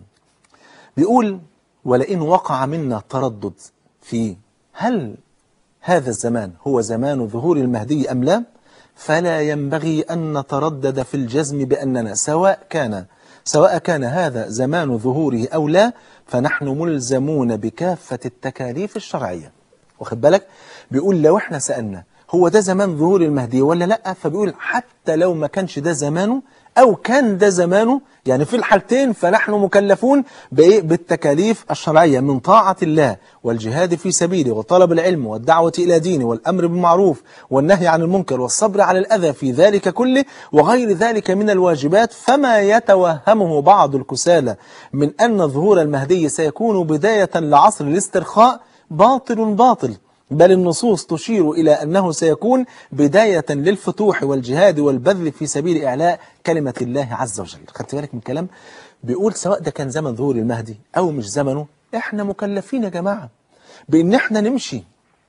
بيقول ولئن وقع منا تردد في هل هذا الزمان هو زمان ظهور المهدي أم لا فلا ينبغي أن نتردد في الجزم بأننا سواء كان سواء كان هذا زمان ظهوره أو لا فنحن ملزمون بكافة التكاليف الشرعية واخد بالك بيقول لو احنا سألنا هو ده زمان ظهور المهدي ولا لا فبيقول حتى لو ما كانش ده زمانه أو كان ده زمانه يعني في الحالتين فنحن مكلفون بإيه؟ بالتكاليف الشرعية من طاعة الله والجهاد في سبيله وطلب العلم والدعوة إلى دينه والأمر بالمعروف والنهي عن المنكر والصبر على الأذى في ذلك كله وغير ذلك من الواجبات فما يتوهمه بعض الكسالى من أن ظهور المهدي سيكون بداية لعصر الاسترخاء باطل باطل بل النصوص تشير إلى أنه سيكون بداية للفتوح والجهاد والبذل في سبيل إعلاء كلمة الله عز وجل خدت بالك من الكلام بيقول سواء ده كان زمن ظهور المهدي أو مش زمنه إحنا مكلفين يا جماعة بإن إحنا نمشي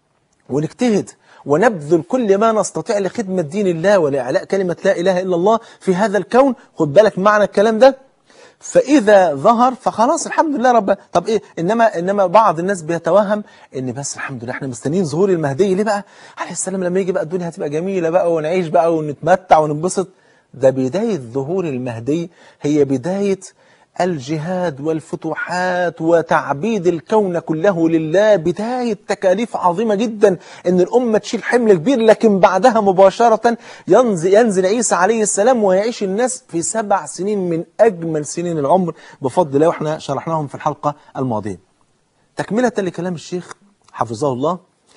ونجتهد ونبذل كل ما نستطيع لخدمة دين الله ولإعلاء كلمة لا إله إلا الله في هذا الكون خد بالك معنى الكلام ده فإذا ظهر فخلاص الحمد لله رب طب إيه إنما إنما بعض الناس بيتوهم إن بس الحمد لله إحنا مستنيين ظهور المهدي ليه بقى عليه السلام لما يجي بقى الدنيا هتبقى جميلة بقى ونعيش بقى ونتمتع وننبسط ده بداية ظهور المهدي هي بداية الجهاد والفتوحات وتعبيد الكون كله لله بداية تكاليف عظيمة جدا ان الأمة تشيل حمل كبير لكن بعدها مباشرة ينزل, ينزل عيسى عليه السلام ويعيش الناس في سبع سنين من أجمل سنين العمر بفضل الله واحنا شرحناهم في الحلقة الماضية تكملة لكلام الشيخ حفظه الله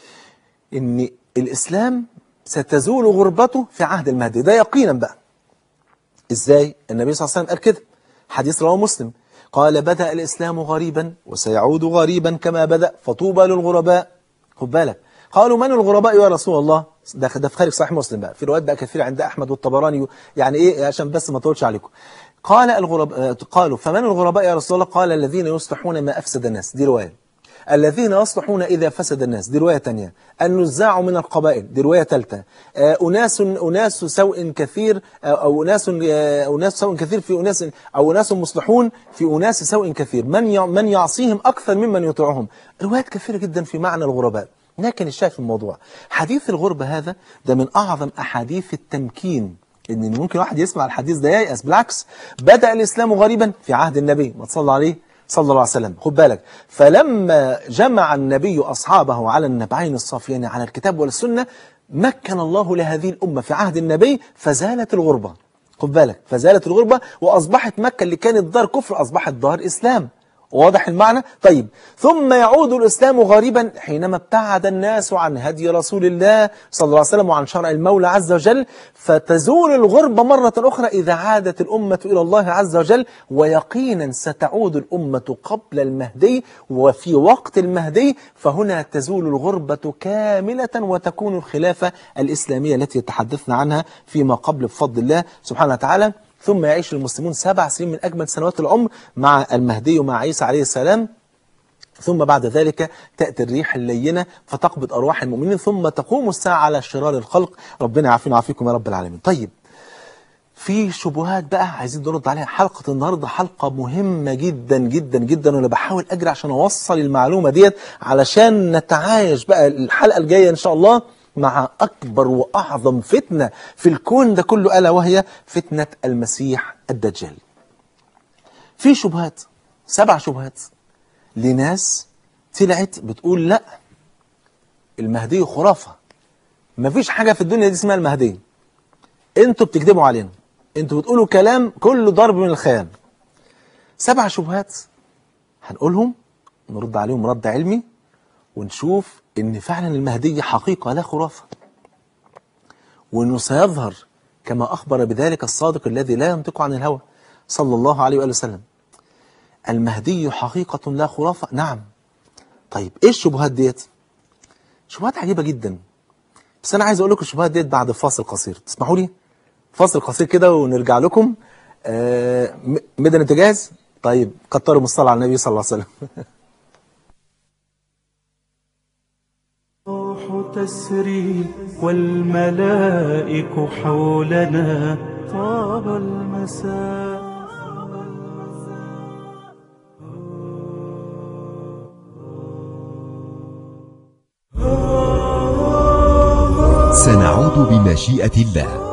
ان الإسلام ستزول غربته في عهد المهدي ده يقينا بقى ازاي النبي صلى الله عليه وسلم قال كده حديث رواه مسلم قال بدأ الإسلام غريبا وسيعود غريبا كما بدأ فطوبى للغرباء خد بالك قالوا من الغرباء يا رسول الله ده ده في خارج صحيح مسلم بقى في روايات بقى كثير عند أحمد والطبراني يعني إيه عشان بس ما اطولش عليكم قال الغرباء قالوا فمن الغرباء يا رسول الله قال الذين يصلحون ما أفسد الناس دي رواية الذين يصلحون إذا فسد الناس دي رواية تانية النزاع من القبائل دي رواية ثالثة أناس أناس سوء كثير أو أناس أناس سوء كثير في أناس أو أناس مصلحون في أناس سوء كثير من من يعصيهم أكثر ممن يطيعهم روايات كثيرة جدا في معنى الغرباء لكن الشاهد في الموضوع حديث الغربة هذا ده من أعظم أحاديث التمكين إن ممكن واحد يسمع الحديث ده ييأس بالعكس بدأ الإسلام غريبا في عهد النبي ما تصلى عليه صلى الله عليه وسلم خد بالك فلما جمع النبي أصحابه على النبعين الصافيين على الكتاب والسنة مكن الله لهذه الأمة في عهد النبي فزالت الغربة خد بالك فزالت الغربة وأصبحت مكة اللي كانت دار كفر أصبحت دار إسلام واضح المعنى طيب ثم يعود الإسلام غريبا حينما ابتعد الناس عن هدي رسول الله صلى الله عليه وسلم وعن شرع المولى عز وجل فتزول الغربة مرة أخرى إذا عادت الأمة إلى الله عز وجل ويقينا ستعود الأمة قبل المهدي وفي وقت المهدي فهنا تزول الغربة كاملة وتكون الخلافة الإسلامية التي تحدثنا عنها فيما قبل بفضل الله سبحانه وتعالى ثم يعيش المسلمون سبع سنين من أجمل سنوات العمر مع المهدي ومع عيسى عليه السلام ثم بعد ذلك تأتي الريح اللينة فتقبض أرواح المؤمنين ثم تقوم الساعة على شرار الخلق ربنا يعافينا ويعافيكم يا رب العالمين طيب في شبهات بقى عايزين نرد عليها حلقة النهاردة حلقة مهمة جدا جدا جدا وانا بحاول اجري عشان اوصل المعلومة ديت علشان نتعايش بقى الحلقة الجاية ان شاء الله مع اكبر واعظم فتنة في الكون ده كله الا وهي فتنة المسيح الدجال في شبهات سبع شبهات لناس طلعت بتقول لا المهدي خرافة مفيش حاجة في الدنيا دي اسمها المهدي انتوا بتكذبوا علينا انتوا بتقولوا كلام كله ضرب من الخيال سبع شبهات هنقولهم نرد عليهم رد علمي ونشوف ان فعلا المهدي حقيقة لا خرافة وانه سيظهر كما اخبر بذلك الصادق الذي لا ينطق عن الهوى صلى الله عليه وآله وسلم المهدي حقيقة لا خرافة نعم طيب ايه الشبهات ديت شبهات عجيبة جدا بس انا عايز اقول لكم الشبهات ديت بعد فاصل قصير تسمحوا لي فاصل قصير كده ونرجع لكم آه م- مدن انت جاهز طيب كتروا من الصلاة على النبي صلى الله عليه وسلم الروح تسري والملائك حولنا طاب المساء سنعود بمشيئة الله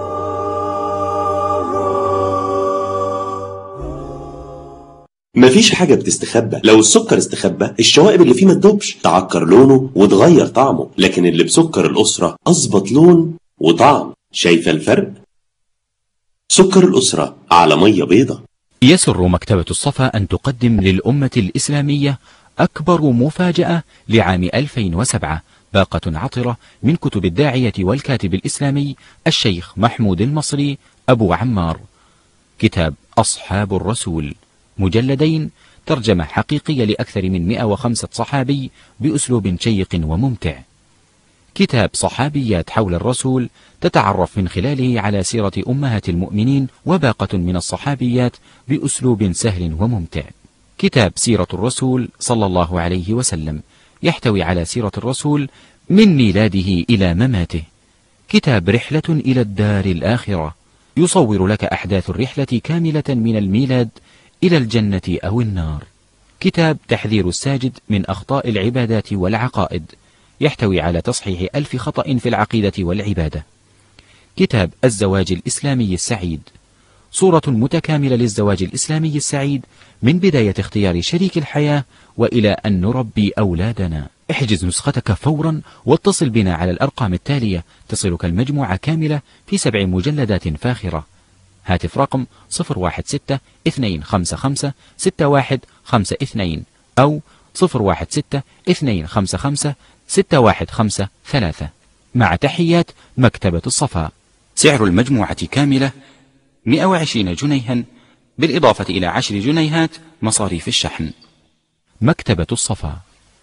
مفيش حاجة بتستخبى لو السكر استخبى الشوائب اللي فيه ما تدوبش تعكر لونه وتغير طعمه لكن اللي بسكر الأسرة أظبط لون وطعم شايفة الفرق؟ سكر الأسرة على مية بيضة يسر مكتبة الصفا أن تقدم للأمة الإسلامية أكبر مفاجأة لعام 2007 باقة عطرة من كتب الداعية والكاتب الإسلامي الشيخ محمود المصري أبو عمار كتاب أصحاب الرسول مجلدين ترجمة حقيقية لأكثر من 105 صحابي بأسلوب شيق وممتع كتاب صحابيات حول الرسول تتعرف من خلاله على سيرة أمهات المؤمنين وباقة من الصحابيات بأسلوب سهل وممتع. كتاب سيرة الرسول صلى الله عليه وسلم يحتوي على سيرة الرسول من ميلاده إلى مماته. كتاب رحلة إلى الدار الآخرة يصور لك أحداث الرحلة كاملة من الميلاد إلى الجنة أو النار. كتاب تحذير الساجد من أخطاء العبادات والعقائد يحتوي على تصحيح ألف خطأ في العقيدة والعبادة كتاب الزواج الإسلامي السعيد صورة متكاملة للزواج الإسلامي السعيد من بداية اختيار شريك الحياة وإلى أن نربي أولادنا احجز نسختك فورا واتصل بنا على الأرقام التالية تصلك المجموعة كاملة في سبع مجلدات فاخرة هاتف رقم 016 255 6152 أو 016 255 6153 مع تحيات مكتبة الصفا سعر المجموعة كاملة 120 جنيها بالإضافة إلى 10 جنيهات مصاريف الشحن مكتبة الصفا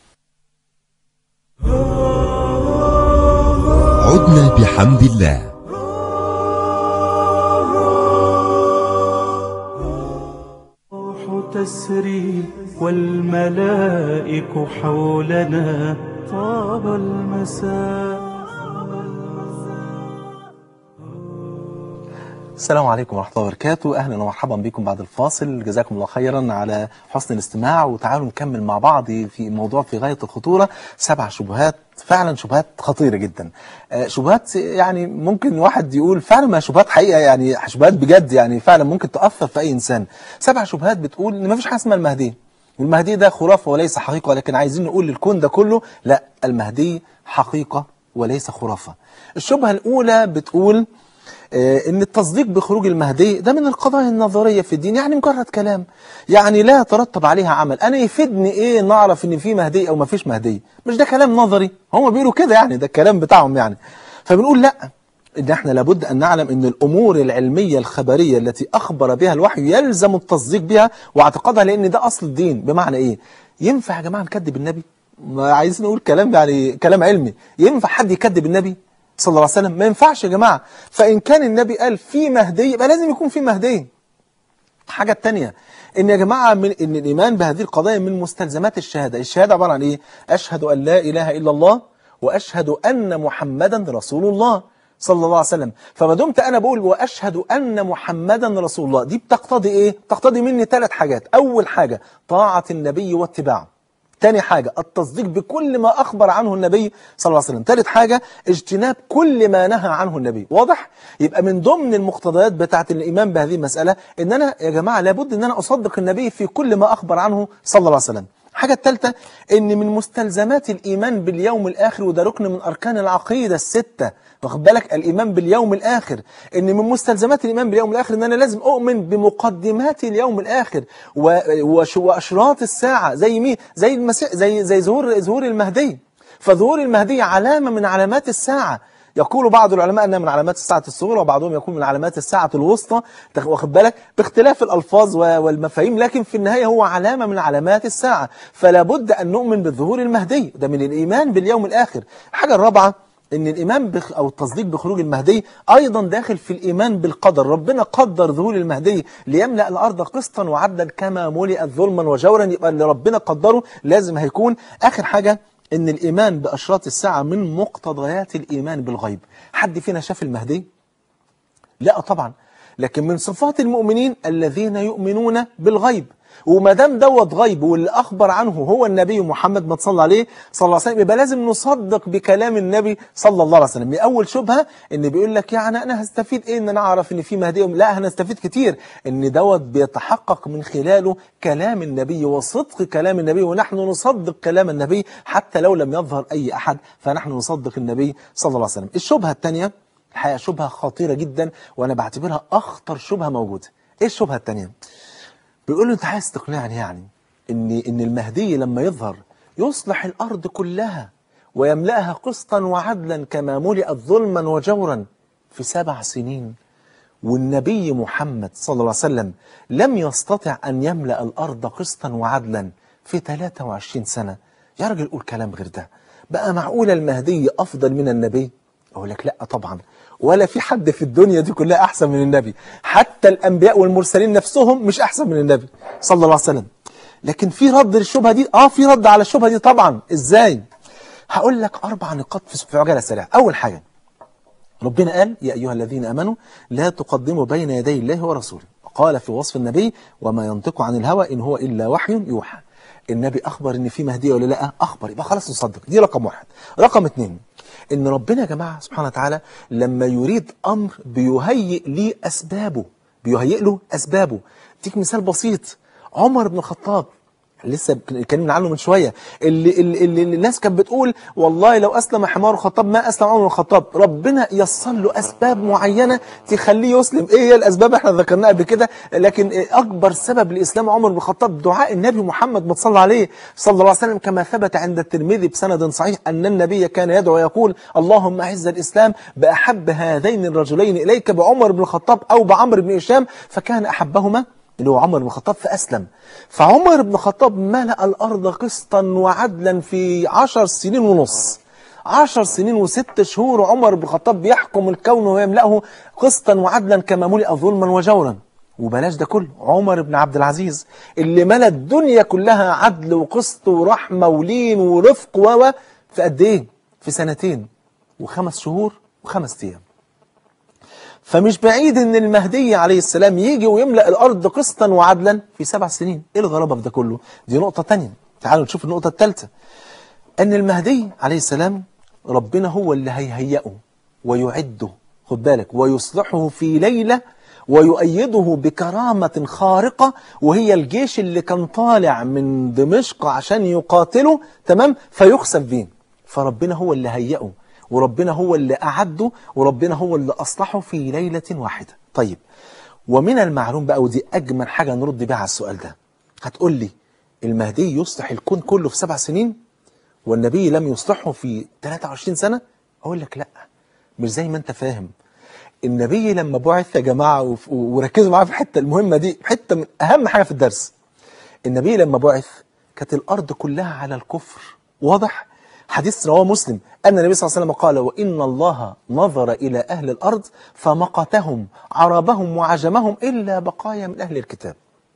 عدنا بحمد الله الروح تسري والملائك حولنا طاب المساء السلام عليكم ورحمة الله وبركاته أهلا ومرحبا بكم بعد الفاصل جزاكم الله خيرا على حسن الاستماع وتعالوا نكمل مع بعض في موضوع في غاية الخطورة سبع شبهات فعلا شبهات خطيرة جدا آه، شبهات يعني ممكن واحد يقول فعلا ما شبهات حقيقة يعني شبهات بجد يعني فعلا ممكن تأثر في أي إنسان سبع شبهات بتقول إن ما فيش حاجة اسمها المهدي والمهدي ده خرافة وليس حقيقة ولكن عايزين نقول للكون ده كله لا المهدي حقيقة وليس خرافة الشبهة الأولى بتقول آه، ان التصديق بخروج المهدي ده من القضايا النظريه في الدين يعني مجرد كلام يعني لا يترتب عليها عمل انا يفيدني ايه نعرف ان في مهدي او ما فيش مهدي مش ده كلام نظري هم بيقولوا كده يعني ده الكلام بتاعهم يعني فبنقول لا ان احنا لابد ان نعلم ان الامور العلميه الخبريه التي اخبر بها الوحي يلزم التصديق بها واعتقادها لان ده اصل الدين بمعنى ايه ينفع يا جماعه نكذب النبي ما عايزين نقول كلام يعني كلام علمي ينفع حد يكذب النبي صلى الله عليه وسلم ما ينفعش يا جماعة فإن كان النبي قال في مهدي يبقى لازم يكون في مهدي الحاجة التانية ان يا جماعة من ان الايمان بهذه القضايا من مستلزمات الشهادة الشهادة عبارة عن ايه اشهد ان لا اله الا الله واشهد ان محمدا رسول الله صلى الله عليه وسلم فما دمت انا بقول واشهد ان محمدا رسول الله دي بتقتضي ايه بتقتضي مني ثلاث حاجات اول حاجة طاعة النبي واتباعه تاني حاجة التصديق بكل ما أخبر عنه النبي صلى الله عليه وسلم تالت حاجة اجتناب كل ما نهى عنه النبي واضح؟ يبقى من ضمن المقتضيات بتاعة الإيمان بهذه المسألة إن أنا يا جماعة لابد إن أنا أصدق النبي في كل ما أخبر عنه صلى الله عليه وسلم الحاجة الثالثة إن من مستلزمات الإيمان باليوم الآخر وده ركن من أركان العقيدة الستة واخد بالك الإيمان باليوم الآخر إن من مستلزمات الإيمان باليوم الآخر إن أنا لازم أؤمن بمقدمات اليوم الآخر و- وش- وأشراط الساعة زي مين زي المسيح زي زي ظهور ظهور المهدي فظهور المهدي علامة من علامات الساعة يقول بعض العلماء انها من علامات الساعة الصغرى وبعضهم يقول من علامات الساعة الوسطى تاخ- واخد بالك باختلاف الألفاظ و- والمفاهيم لكن في النهاية هو علامة من علامات الساعة فلا بد أن نؤمن بالظهور المهدي ده من الإيمان باليوم الآخر الحاجة الرابعة ان الايمان بخ او التصديق بخروج المهدي ايضا داخل في الايمان بالقدر ربنا قدر ظهور المهدي ليملا الارض قسطا وعدلا كما ملئت ظلما وجورا يبقى اللي ربنا قدره لازم هيكون اخر حاجه ان الايمان باشراط الساعه من مقتضيات الايمان بالغيب حد فينا شاف المهدي لا طبعا لكن من صفات المؤمنين الذين يؤمنون بالغيب وما دام دوت غيب واللي اخبر عنه هو النبي محمد ما صلى عليه صلى الله عليه وسلم يبقى لازم نصدق بكلام النبي صلى الله عليه وسلم اول شبهه ان بيقول لك يعني انا هستفيد ايه ان انا اعرف ان في مهدي لا هنستفيد كتير ان دوت بيتحقق من خلاله كلام النبي وصدق كلام النبي ونحن نصدق كلام النبي حتى لو لم يظهر اي احد فنحن نصدق النبي صلى الله عليه وسلم الشبهه الثانيه الحقيقه شبهه خطيره جدا وانا بعتبرها اخطر شبهه موجوده ايه الشبهه الثانيه بيقول له انت عايز تقنعني يعني ان ان المهدي لما يظهر يصلح الارض كلها ويملاها قسطا وعدلا كما ملئت ظلما وجورا في سبع سنين والنبي محمد صلى الله عليه وسلم لم يستطع ان يملا الارض قسطا وعدلا في 23 سنه يا راجل قول كلام غير ده بقى معقول المهدي افضل من النبي اقول لك لا طبعا ولا في حد في الدنيا دي كلها احسن من النبي حتى الانبياء والمرسلين نفسهم مش احسن من النبي صلى الله عليه وسلم لكن في رد للشبهه دي اه في رد على الشبهه دي طبعا ازاي هقول لك اربع نقاط في في عجاله سريعه اول حاجه ربنا قال يا أيها الذين أمنوا لا تقدموا بين يدي الله ورسوله قال في وصف النبي وما ينطق عن الهوى إن هو إلا وحي يوحى النبي أخبر إن في مهدي ولا لا أخبر يبقى خلاص نصدق دي رقم واحد رقم اتنين إن ربنا يا جماعة سبحانه وتعالى لما يريد أمر بيهيئ ليه أسبابه بيهيئ له أسبابه اديك مثال بسيط عمر بن الخطاب لسه اتكلمنا عنه من شويه اللي, اللي, اللي الناس كانت بتقول والله لو اسلم حمار الخطاب ما اسلم عمر الخطاب ربنا يسر له اسباب معينه تخليه يسلم ايه هي الاسباب احنا ذكرناها قبل كده لكن اكبر سبب لاسلام عمر بن الخطاب دعاء النبي محمد ما صلى عليه صلى الله عليه وسلم كما ثبت عند الترمذي بسند صحيح ان النبي كان يدعو ويقول اللهم اعز الاسلام باحب هذين الرجلين اليك بعمر بن الخطاب او بعمر بن هشام فكان احبهما اللي هو عمر بن الخطاب فأسلم فعمر بن الخطاب ملأ الأرض قسطا وعدلا في عشر سنين ونص عشر سنين وست شهور عمر بن الخطاب بيحكم الكون ويملأه قسطا وعدلا كما ملئ ظلما وجورا وبلاش ده كله عمر بن عبد العزيز اللي ملأ الدنيا كلها عدل وقسط ورحمة ولين ورفق و في قد ايه؟ في سنتين وخمس شهور وخمس ايام فمش بعيد ان المهدي عليه السلام يجي ويملأ الارض قسطا وعدلا في سبع سنين ايه الغرابة في ده كله دي نقطة تانية تعالوا نشوف النقطة الثالثة ان المهدي عليه السلام ربنا هو اللي هيهيئه ويعده خد بالك ويصلحه في ليلة ويؤيده بكرامة خارقة وهي الجيش اللي كان طالع من دمشق عشان يقاتله تمام فيخسف بيه فربنا هو اللي هيئه وربنا هو اللي أعده وربنا هو اللي أصلحه في ليلة واحدة طيب ومن المعلوم بقى ودي أجمل حاجة نرد بيها على السؤال ده هتقول لي المهدي يصلح الكون كله في سبع سنين والنبي لم يصلحه في 23 سنة أقول لك لا مش زي ما أنت فاهم النبي لما بعث يا جماعة وف- وركزوا معايا في الحتة المهمة دي حتة من أهم حاجة في الدرس النبي لما بعث كانت الأرض كلها على الكفر واضح حديث رواه مسلم أن النبي صلى الله عليه وسلم قال وإن الله نظر إلى أهل الأرض فمقتهم عربهم وعجمهم إلا بقايا من أهل الكتاب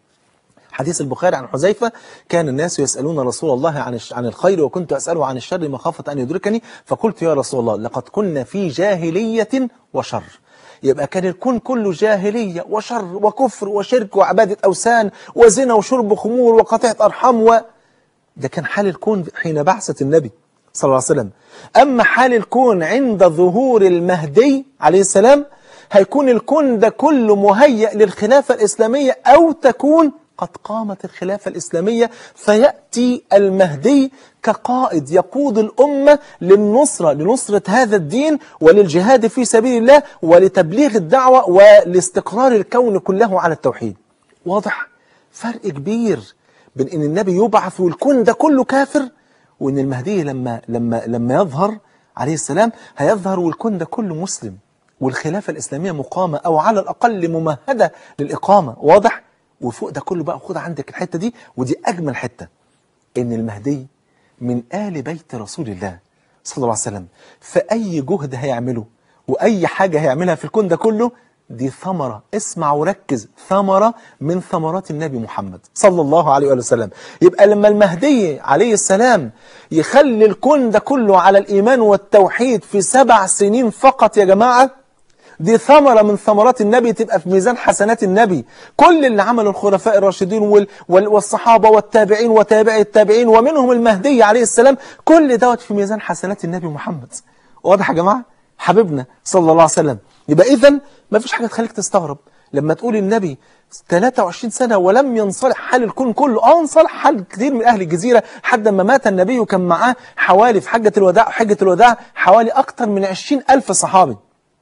حديث البخاري عن حذيفة كان الناس يسألون رسول الله عن الش- عن الخير وكنت أسأله عن الشر مخافة أن يدركني فقلت يا رسول الله لقد كنا في جاهلية وشر يبقى كان الكون كله جاهلية وشر وكفر وشرك وعبادة أوثان وزنا وشرب خمور وقطيعة أرحام و... ده كان حال الكون حين بعثة النبي صلى الله عليه وسلم أما حال الكون عند ظهور المهدي عليه السلام هيكون الكون ده كله مهيأ للخلافة الإسلامية أو تكون قد قامت الخلافة الإسلامية فيأتي المهدي كقائد يقود الأمة للنصرة لنصرة هذا الدين وللجهاد في سبيل الله ولتبليغ الدعوة ولاستقرار الكون كله على التوحيد واضح فرق كبير بين ان النبي يبعث والكون ده كله كافر وان المهدي لما لما لما يظهر عليه السلام هيظهر والكون ده كله مسلم والخلافه الاسلاميه مقامه او على الاقل ممهده للاقامه واضح وفوق ده كله بقى خد عندك الحته دي ودي اجمل حته ان المهدي من ال بيت رسول الله صلى الله عليه وسلم فاي جهد هيعمله واي حاجه هيعملها في الكون ده كله دي ثمرة اسمع وركز ثمرة من ثمرات النبي محمد صلى الله عليه وآله وسلم يبقى لما المهدي عليه السلام يخلي الكون ده كله على الإيمان والتوحيد في سبع سنين فقط يا جماعة دي ثمرة من ثمرات النبي تبقى في ميزان حسنات النبي كل اللي عمله الخلفاء الراشدين وال وال والصحابة والتابعين وتابع التابعين ومنهم المهدي عليه السلام كل دوت في ميزان حسنات النبي محمد واضح يا جماعة حبيبنا صلى الله عليه وسلم يبقى إذا ما فيش حاجة تخليك تستغرب لما تقول النبي 23 سنة ولم ينصلح حال الكون كله اه انصلح حال كتير من أهل الجزيرة حتى ما مات النبي وكان معاه حوالي في حجة الوداع حجة الوداع حوالي أكتر من 20 ألف صحابي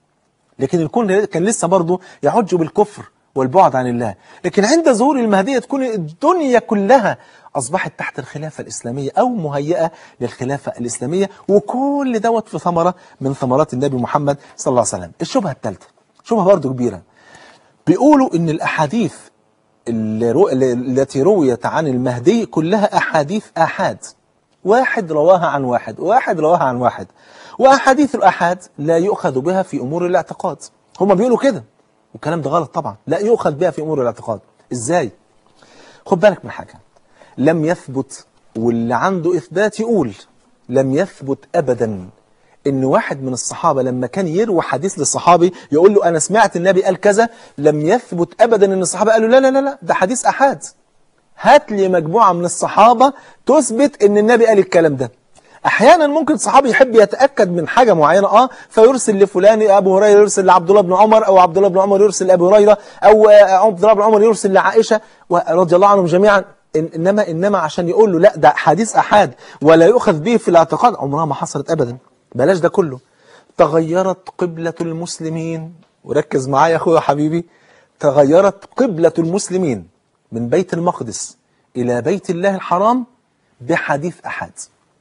لكن الكون كان لسه برضه يحج بالكفر والبعد عن الله لكن عند ظهور المهدي تكون الدنيا كلها أصبحت تحت الخلافة الإسلامية أو مهيئة للخلافة الإسلامية وكل دوت في ثمرة من ثمرات النبي محمد صلى الله عليه وسلم الشبهة الثالثة شبهة برضه كبيرة بيقولوا إن الأحاديث اللي رو... التي رويت عن المهدي كلها أحاديث آحاد واحد رواها عن واحد واحد رواها عن واحد وأحاديث الآحاد لا يؤخذ بها في أمور الاعتقاد هم بيقولوا كده والكلام ده غلط طبعا لا يؤخذ بها في أمور الاعتقاد إزاي خد بالك من حاجة لم يثبت واللي عنده إثبات يقول لم يثبت أبدا إن واحد من الصحابة لما كان يروي حديث للصحابي يقول له أنا سمعت النبي قال كذا لم يثبت أبدا إن الصحابة قالوا لا لا لا لا ده حديث أحاد هات لي مجموعة من الصحابة تثبت إن النبي قال الكلام ده احيانا ممكن صحابي يحب يتاكد من حاجه معينه اه فيرسل لفلان ابو هريره يرسل لعبد الله بن عمر او عبد الله بن عمر يرسل لابي هريره او عبد الله بن عمر يرسل لعائشه رضي الله عنهم جميعا انما انما عشان يقول له لا ده حديث احاد ولا يؤخذ به في الاعتقاد عمرها ما حصلت ابدا بلاش ده كله تغيرت قبله المسلمين وركز معايا يا اخويا حبيبي تغيرت قبله المسلمين من بيت المقدس الى بيت الله الحرام بحديث احاد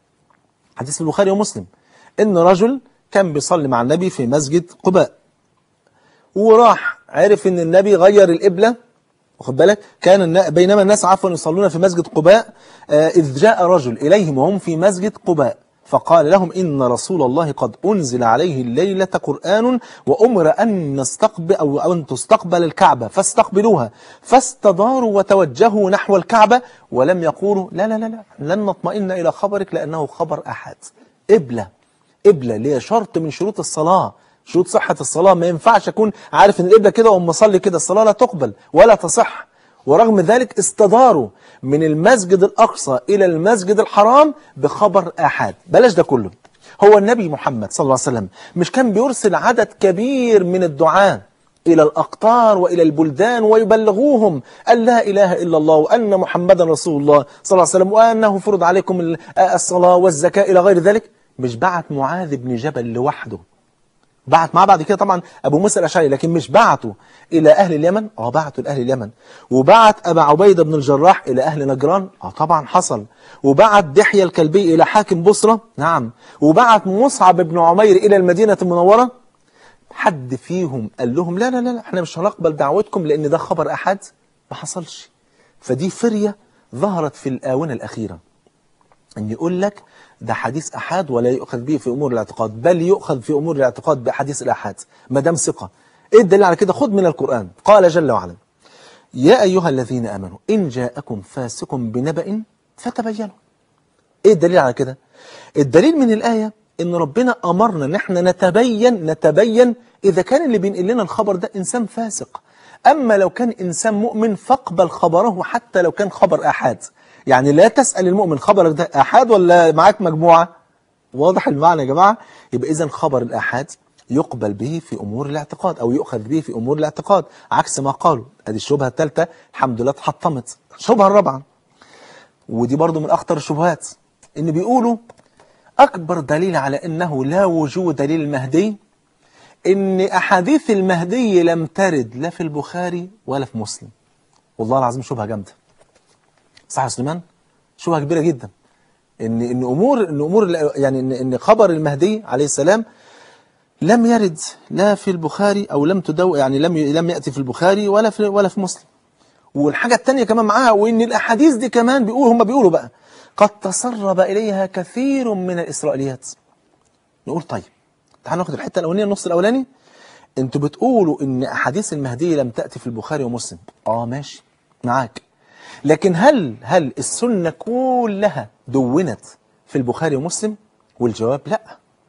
حديث البخاري ومسلم ان رجل كان بيصلي مع النبي في مسجد قباء وراح عرف ان النبي غير القبلة واخد بالك كان بينما الناس عفوا يصلون في مسجد قباء آه اذ جاء رجل اليهم وهم في مسجد قباء فقال لهم إن رسول الله قد أنزل عليه الليلة قرآن وأمر أن نستقبل أو أن تستقبل الكعبة فاستقبلوها فاستداروا وتوجهوا نحو الكعبة ولم يقولوا لا لا لا لا لن نطمئن إلى خبرك لأنه خبر أحد قبلة قبلة اللي هي شرط من شروط الصلاة شروط صحة الصلاة ما ينفعش أكون عارف إن القبلة كده وأما أصلي كده الصلاة لا تقبل ولا تصح ورغم ذلك استداروا من المسجد الأقصى إلى المسجد الحرام بخبر آحاد بلاش ده كله هو النبي محمد صلى الله عليه وسلم مش كان بيرسل عدد كبير من الدعاة إلى الأقطار وإلى البلدان ويبلغوهم أن لا إله إلا الله وأن محمدا رسول الله صلى الله عليه وسلم وأنه فرض عليكم الصلاة والزكاة إلى غير ذلك مش بعت معاذ بن جبل لوحده بعت معاه بعد كده طبعا ابو موسى الاشعري لكن مش بعته الى اهل اليمن اه بعته لاهل اليمن وبعت ابا عبيده بن الجراح الى اهل نجران اه طبعا حصل وبعت دحيه الكلبي الى حاكم بصره نعم وبعت مصعب بن عمير الى المدينه المنوره حد فيهم قال لهم لا لا لا احنا مش هنقبل دعوتكم لان ده خبر احد ما حصلش فدي فريه ظهرت في الاونه الاخيره ان يقول لك ده حديث احاد ولا يؤخذ به في امور الاعتقاد بل يؤخذ في امور الاعتقاد بحديث الاحاد ما دام ثقه ايه الدليل على كده خذ من القران قال جل وعلا يا ايها الذين امنوا ان جاءكم فاسق بنبأ فتبينوا ايه الدليل على كده الدليل من الايه ان ربنا امرنا ان احنا نتبين نتبين اذا كان اللي بينقل لنا الخبر ده انسان فاسق اما لو كان انسان مؤمن فاقبل خبره حتى لو كان خبر احاد يعني لا تسال المؤمن خبرك ده احاد ولا معاك مجموعه واضح المعنى يا جماعه يبقى اذا خبر الاحاد يقبل به في امور الاعتقاد او يؤخذ به في امور الاعتقاد عكس ما قالوا ادي الشبهه الثالثه الحمد لله اتحطمت الشبهه الرابعه ودي برضو من اخطر الشبهات ان بيقولوا اكبر دليل على انه لا وجود للمهدي ان احاديث المهدي لم ترد لا في البخاري ولا في مسلم والله العظيم شبهه جامده صح يا سليمان شبهه كبيره جدا ان ان امور ان امور يعني ان ان خبر المهدي عليه السلام لم يرد لا في البخاري او لم تدو يعني لم ي- لم ياتي في البخاري ولا في ولا في مسلم والحاجه الثانيه كمان معاها وان الاحاديث دي كمان بيقول هم بيقولوا بقى قد تسرب اليها كثير من الاسرائيليات نقول طيب تعال ناخد الحته الاولانيه النص الاولاني انتوا بتقولوا ان احاديث المهدي لم تاتي في البخاري ومسلم اه ماشي معاك لكن هل هل السنه كلها دونت في البخاري ومسلم والجواب لا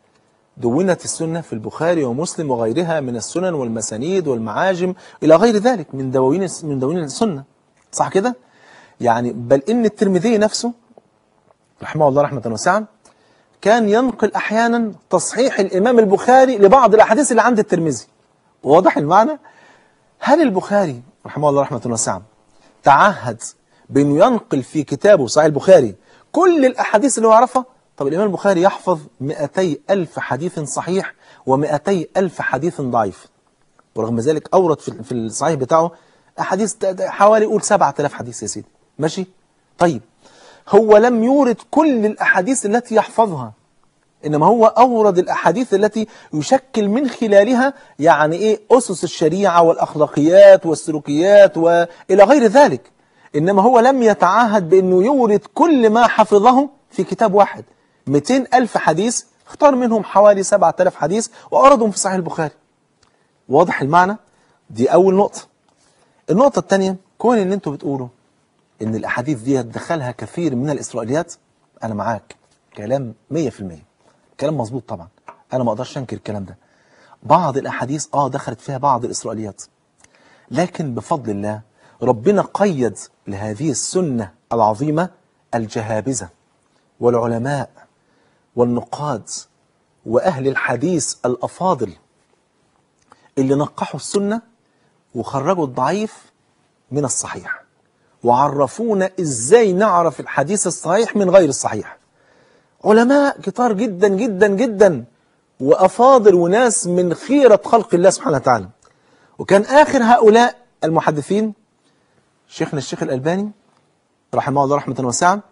دونت السنة في البخاري ومسلم وغيرها من السنن والمسانيد والمعاجم إلى غير ذلك من دواوين من دواوين السنة صح كده؟ يعني بل إن الترمذي نفسه رحمه الله رحمة واسعة كان ينقل أحيانا تصحيح الإمام البخاري لبعض الأحاديث اللي عند الترمذي واضح المعنى؟ هل البخاري رحمه الله رحمة واسعة تعهد بأنه ينقل في كتابه صحيح البخاري كل الأحاديث اللي هو يعرفها طب الإمام البخاري يحفظ 200 ألف حديث صحيح و200 ألف حديث ضعيف ورغم ذلك أورد في في الصحيح بتاعه أحاديث ت- ت- حوالي قول 7000 حديث يا سيدي ماشي طيب هو لم يورد كل الأحاديث التي يحفظها إنما هو أورد الأحاديث التي يشكل من خلالها يعني إيه أسس الشريعة والأخلاقيات والسلوكيات وإلى غير ذلك إنما هو لم يتعهد بأنه يورد كل ما حفظه في كتاب واحد 200 ألف حديث اختار منهم حوالي 7000 حديث وأوردهم في صحيح البخاري واضح المعنى دي أول نقطة النقطة الثانية كون إن أنتوا بتقولوا إن الأحاديث دي دخلها كثير من الإسرائيليات أنا معاك كلام 100% كلام مظبوط طبعا أنا ما أقدرش أنكر الكلام ده بعض الأحاديث آه دخلت فيها بعض الإسرائيليات لكن بفضل الله ربنا قيد لهذه السنة العظيمة الجهابذة والعلماء والنقاد وأهل الحديث الأفاضل اللي نقحوا السنة وخرجوا الضعيف من الصحيح وعرفونا إزاي نعرف الحديث الصحيح من غير الصحيح علماء كتار جدا جدا جدا وأفاضل وناس من خيرة خلق الله سبحانه وتعالى وكان آخر هؤلاء المحدثين شيخنا الشيخ الألباني رحمه الله رحمة واسعة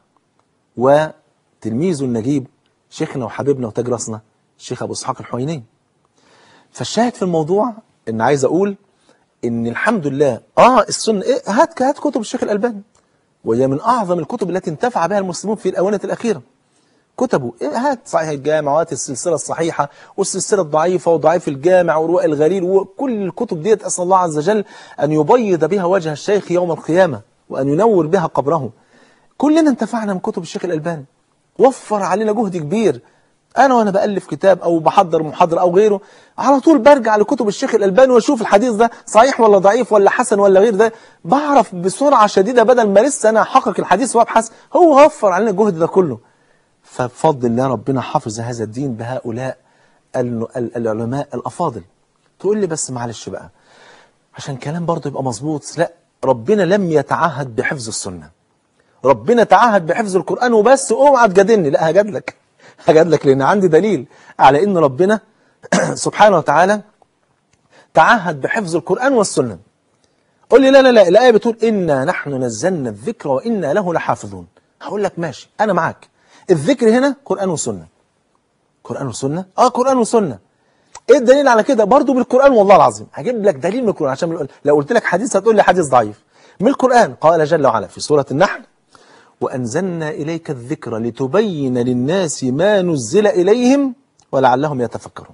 وتلميذه النجيب شيخنا وحبيبنا وتاج راسنا الشيخ أبو إسحاق الحويني فالشاهد في الموضوع إن عايز أقول إن الحمد لله آه السنة إيه هات هات كتب الشيخ الألباني وهي من أعظم الكتب التي انتفع بها المسلمون في الآونة الأخيرة كتبه إيه هات صحيح الجامع وهات السلسلة الصحيحة والسلسلة الضعيفة وضعيف الجامع ورواء الغليل وكل الكتب ديت أسأل الله عز وجل أن يبيض بها وجه الشيخ يوم القيامة وأن ينور بها قبره كلنا انتفعنا من كتب الشيخ الألباني وفر علينا جهد كبير أنا وأنا بألف كتاب أو بحضر محاضرة أو غيره على طول برجع لكتب الشيخ الألباني وأشوف الحديث ده صحيح ولا ضعيف ولا حسن ولا غير ده بعرف بسرعة شديدة بدل ما لسه أنا أحقق الحديث وأبحث هو وفر علينا الجهد ده كله فبفضل الله ربنا حفظ هذا الدين بهؤلاء ال- ال- العلماء الأفاضل تقول لي بس معلش بقى عشان كلام برضه يبقى مظبوط لا ربنا لم يتعهد بحفظ السنة ربنا تعهد بحفظ القرآن وبس اوعى تجادلني لا هجادلك هجادلك لأن عندي دليل على إن ربنا سبحانه وتعالى تعهد بحفظ القرآن والسنة قول لي لا لا لا الآية بتقول إنا نحن نزلنا الذكر وإنا له لحافظون هقول لك ماشي أنا معاك الذكر هنا قرآن وسنة قرآن وسنة اه قرآن وسنة ايه الدليل على كده برضو بالقرآن والله العظيم هجيب لك دليل من القرآن عشان لو قلت لك حديث هتقول لي حديث ضعيف من القرآن قال جل وعلا في سورة النحل وأنزلنا إليك الذكر لتبين للناس ما نزل إليهم ولعلهم يتفكرون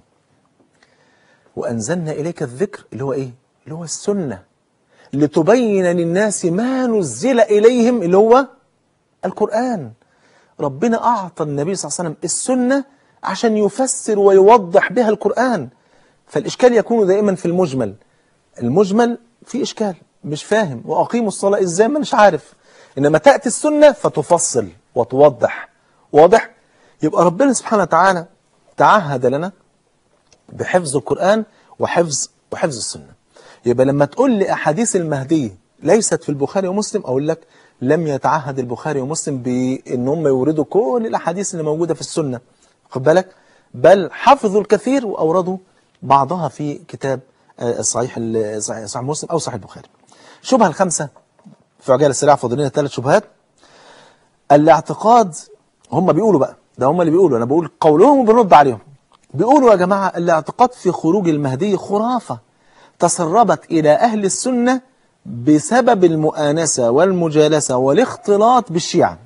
وأنزلنا إليك الذكر اللي هو إيه؟ اللي هو السنة لتبين للناس ما نزل إليهم اللي هو القرآن ربنا أعطى النبي صلى الله عليه وسلم السنة عشان يفسر ويوضح بها القرآن فالإشكال يكون دائما في المجمل المجمل في إشكال مش فاهم وأقيموا الصلاة إزاي ما مش عارف إنما تأتي السنة فتفصل وتوضح واضح يبقى ربنا سبحانه وتعالى تعهد لنا بحفظ القرآن وحفظ وحفظ السنة يبقى لما تقول لي أحاديث المهدي ليست في البخاري ومسلم أقول لك لم يتعهد البخاري ومسلم بأن هم يوردوا كل الأحاديث اللي موجودة في السنة خد بالك بل حفظوا الكثير وأوردوا بعضها في كتاب آه، صحيح ال- صحيح صحيح مسلم أو صحيح البخاري الشبهة الخامسة في عجالة السريعة فاضل لنا ثلاث شبهات الاعتقاد هم بيقولوا بقى ده هم اللي بيقولوا انا بقول قولهم وبنرد عليهم بيقولوا يا جماعة الاعتقاد في خروج المهدي خرافة تسربت إلى أهل السنة بسبب المؤانسة والمجالسة والاختلاط بالشيعة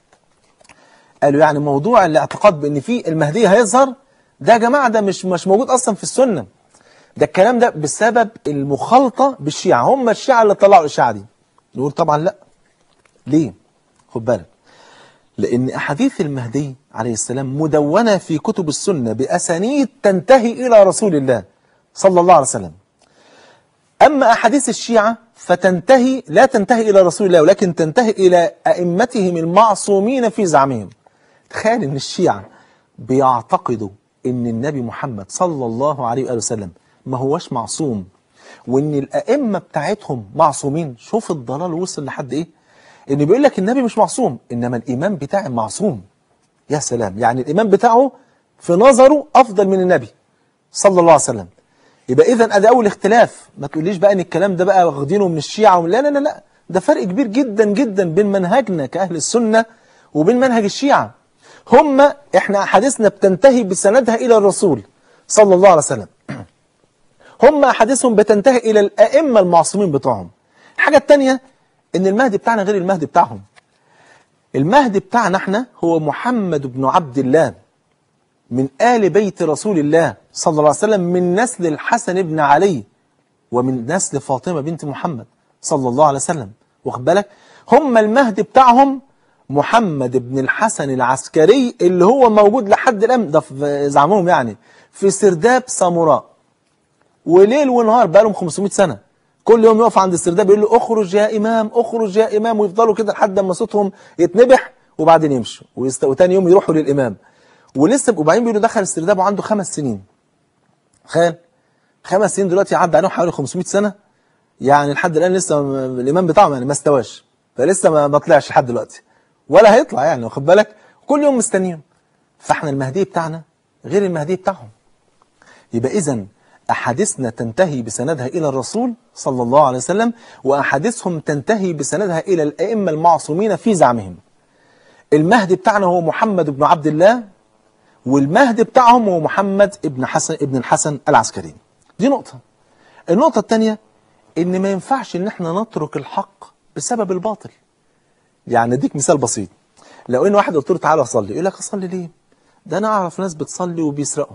قالوا يعني موضوع الاعتقاد بأن في المهدي هيظهر ده يا جماعة ده مش مش موجود أصلا في السنة ده الكلام ده بسبب المخالطة بالشيعة هم الشيعة اللي طلعوا الإشاعة دي نقول طبعا لا ليه خد بالك لأن أحاديث المهدي عليه السلام مدونة في كتب السنة بأسانيد تنتهي إلى رسول الله صلى الله عليه وسلم أما أحاديث الشيعة فتنتهي لا تنتهي إلى رسول الله ولكن تنتهي إلى أئمتهم المعصومين في زعمهم تخيل أن الشيعة بيعتقدوا أن النبي محمد صلى الله عليه وآله وسلم ما هوش معصوم وأن الأئمة بتاعتهم معصومين شوف الضلال وصل لحد إيه ان بيقول لك النبي مش معصوم انما الامام بتاعي معصوم يا سلام يعني الامام بتاعه في نظره افضل من النبي صلى الله عليه وسلم يبقى اذا ادي اول اختلاف ما تقوليش بقى ان الكلام ده بقى واخدينه من الشيعة لا لا لا لا ده فرق كبير جدا جدا بين منهجنا كاهل السنة وبين منهج الشيعة هم احنا احاديثنا بتنتهي بسندها الى الرسول صلى الله عليه وسلم هم احاديثهم بتنتهي الى الائمه المعصومين بتوعهم الحاجه الثانيه ان المهدي بتاعنا غير المهدي بتاعهم المهدي بتاعنا احنا هو محمد بن عبد الله من آل بيت رسول الله صلى الله عليه وسلم من نسل الحسن بن علي ومن نسل فاطمة بنت محمد صلى الله عليه وسلم واخد بالك هم المهدي بتاعهم محمد بن الحسن العسكري اللي هو موجود لحد الآن ده في زعمهم يعني في سرداب ساموراء وليل ونهار بقى لهم 500 سنة كل يوم يقف عند السرداب يقول له اخرج يا إمام اخرج يا إمام ويفضلوا كده لحد ما صوتهم يتنبح وبعدين يمشوا ويست... وتاني يوم يروحوا للإمام ولسه وبعدين بيقولوا دخل السرداب وعنده خمس سنين تخيل خمس سنين دلوقتي عدى عليهم حوالي 500 سنة يعني لحد الآن لسه م- الإمام بتاعهم يعني ما استواش فلسه ما ما طلعش لحد دلوقتي ولا هيطلع يعني واخد بالك كل يوم مستنيهم فاحنا المهدي بتاعنا غير المهدي بتاعهم يبقى إذا أحاديثنا تنتهي بسندها إلى الرسول صلى الله عليه وسلم وأحاديثهم تنتهي بسندها إلى الأئمة المعصومين في زعمهم المهدي بتاعنا هو محمد بن عبد الله والمهدي بتاعهم هو محمد ابن حسن ابن الحسن العسكري دي نقطة النقطة الثانية إن ما ينفعش إن احنا نترك الحق بسبب الباطل يعني اديك مثال بسيط لو ان واحد قلت له تعالى اصلي يقول لك اصلي ليه ده انا اعرف ناس بتصلي وبيسرقوا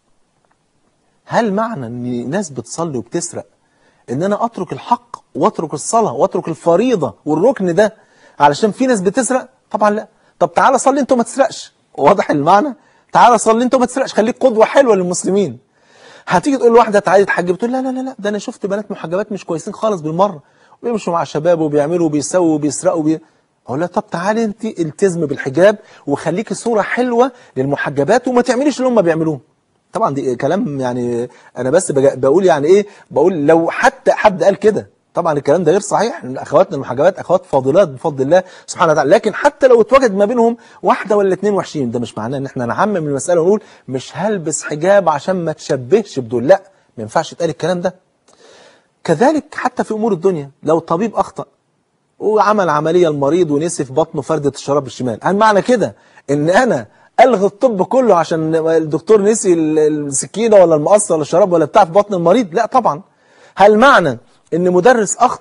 هل معنى ان ناس بتصلي وبتسرق ان انا اترك الحق واترك الصلاة واترك الفريضة والركن ده علشان في ناس بتسرق طبعا لا طب تعالى صلي انت وما تسرقش واضح المعنى تعالى صلي انت وما تسرقش خليك قدوة حلوة للمسلمين هتيجي تقول لواحدة تعالي تحجب تقول لا لا لا لا ده انا شفت بنات محجبات مش كويسين خالص بالمرة ويمشوا مع شباب وبيعملوا وبيسووا وبيسرقوا وبي... اقول لها طب تعالي انت التزمي بالحجاب وخليكي صورة حلوة للمحجبات وما تعمليش اللي هم بيعملوه طبعا دي كلام يعني انا بس بج- بقول يعني ايه بقول لو حتى حد قال كده طبعا الكلام ده غير صحيح لأن اخواتنا المحجبات اخوات فاضلات بفضل الله سبحانه وتعالى لكن حتى لو اتوجد ما بينهم واحده ولا اتنين وحشين ده مش معناه ان احنا نعمم المساله ونقول مش هلبس حجاب عشان ما تشبهش بدول لا ما ينفعش يتقال الكلام ده كذلك حتى في امور الدنيا لو طبيب اخطأ وعمل عملية المريض ونسي في بطنه فردة الشراب الشمال هل معنى كده ان انا الغي الطب كله عشان الدكتور نسي ال- السكينة ولا المقص ولا الشراب ولا بتاع في بطن المريض لا طبعا هل معنى ان مدرس اخطأ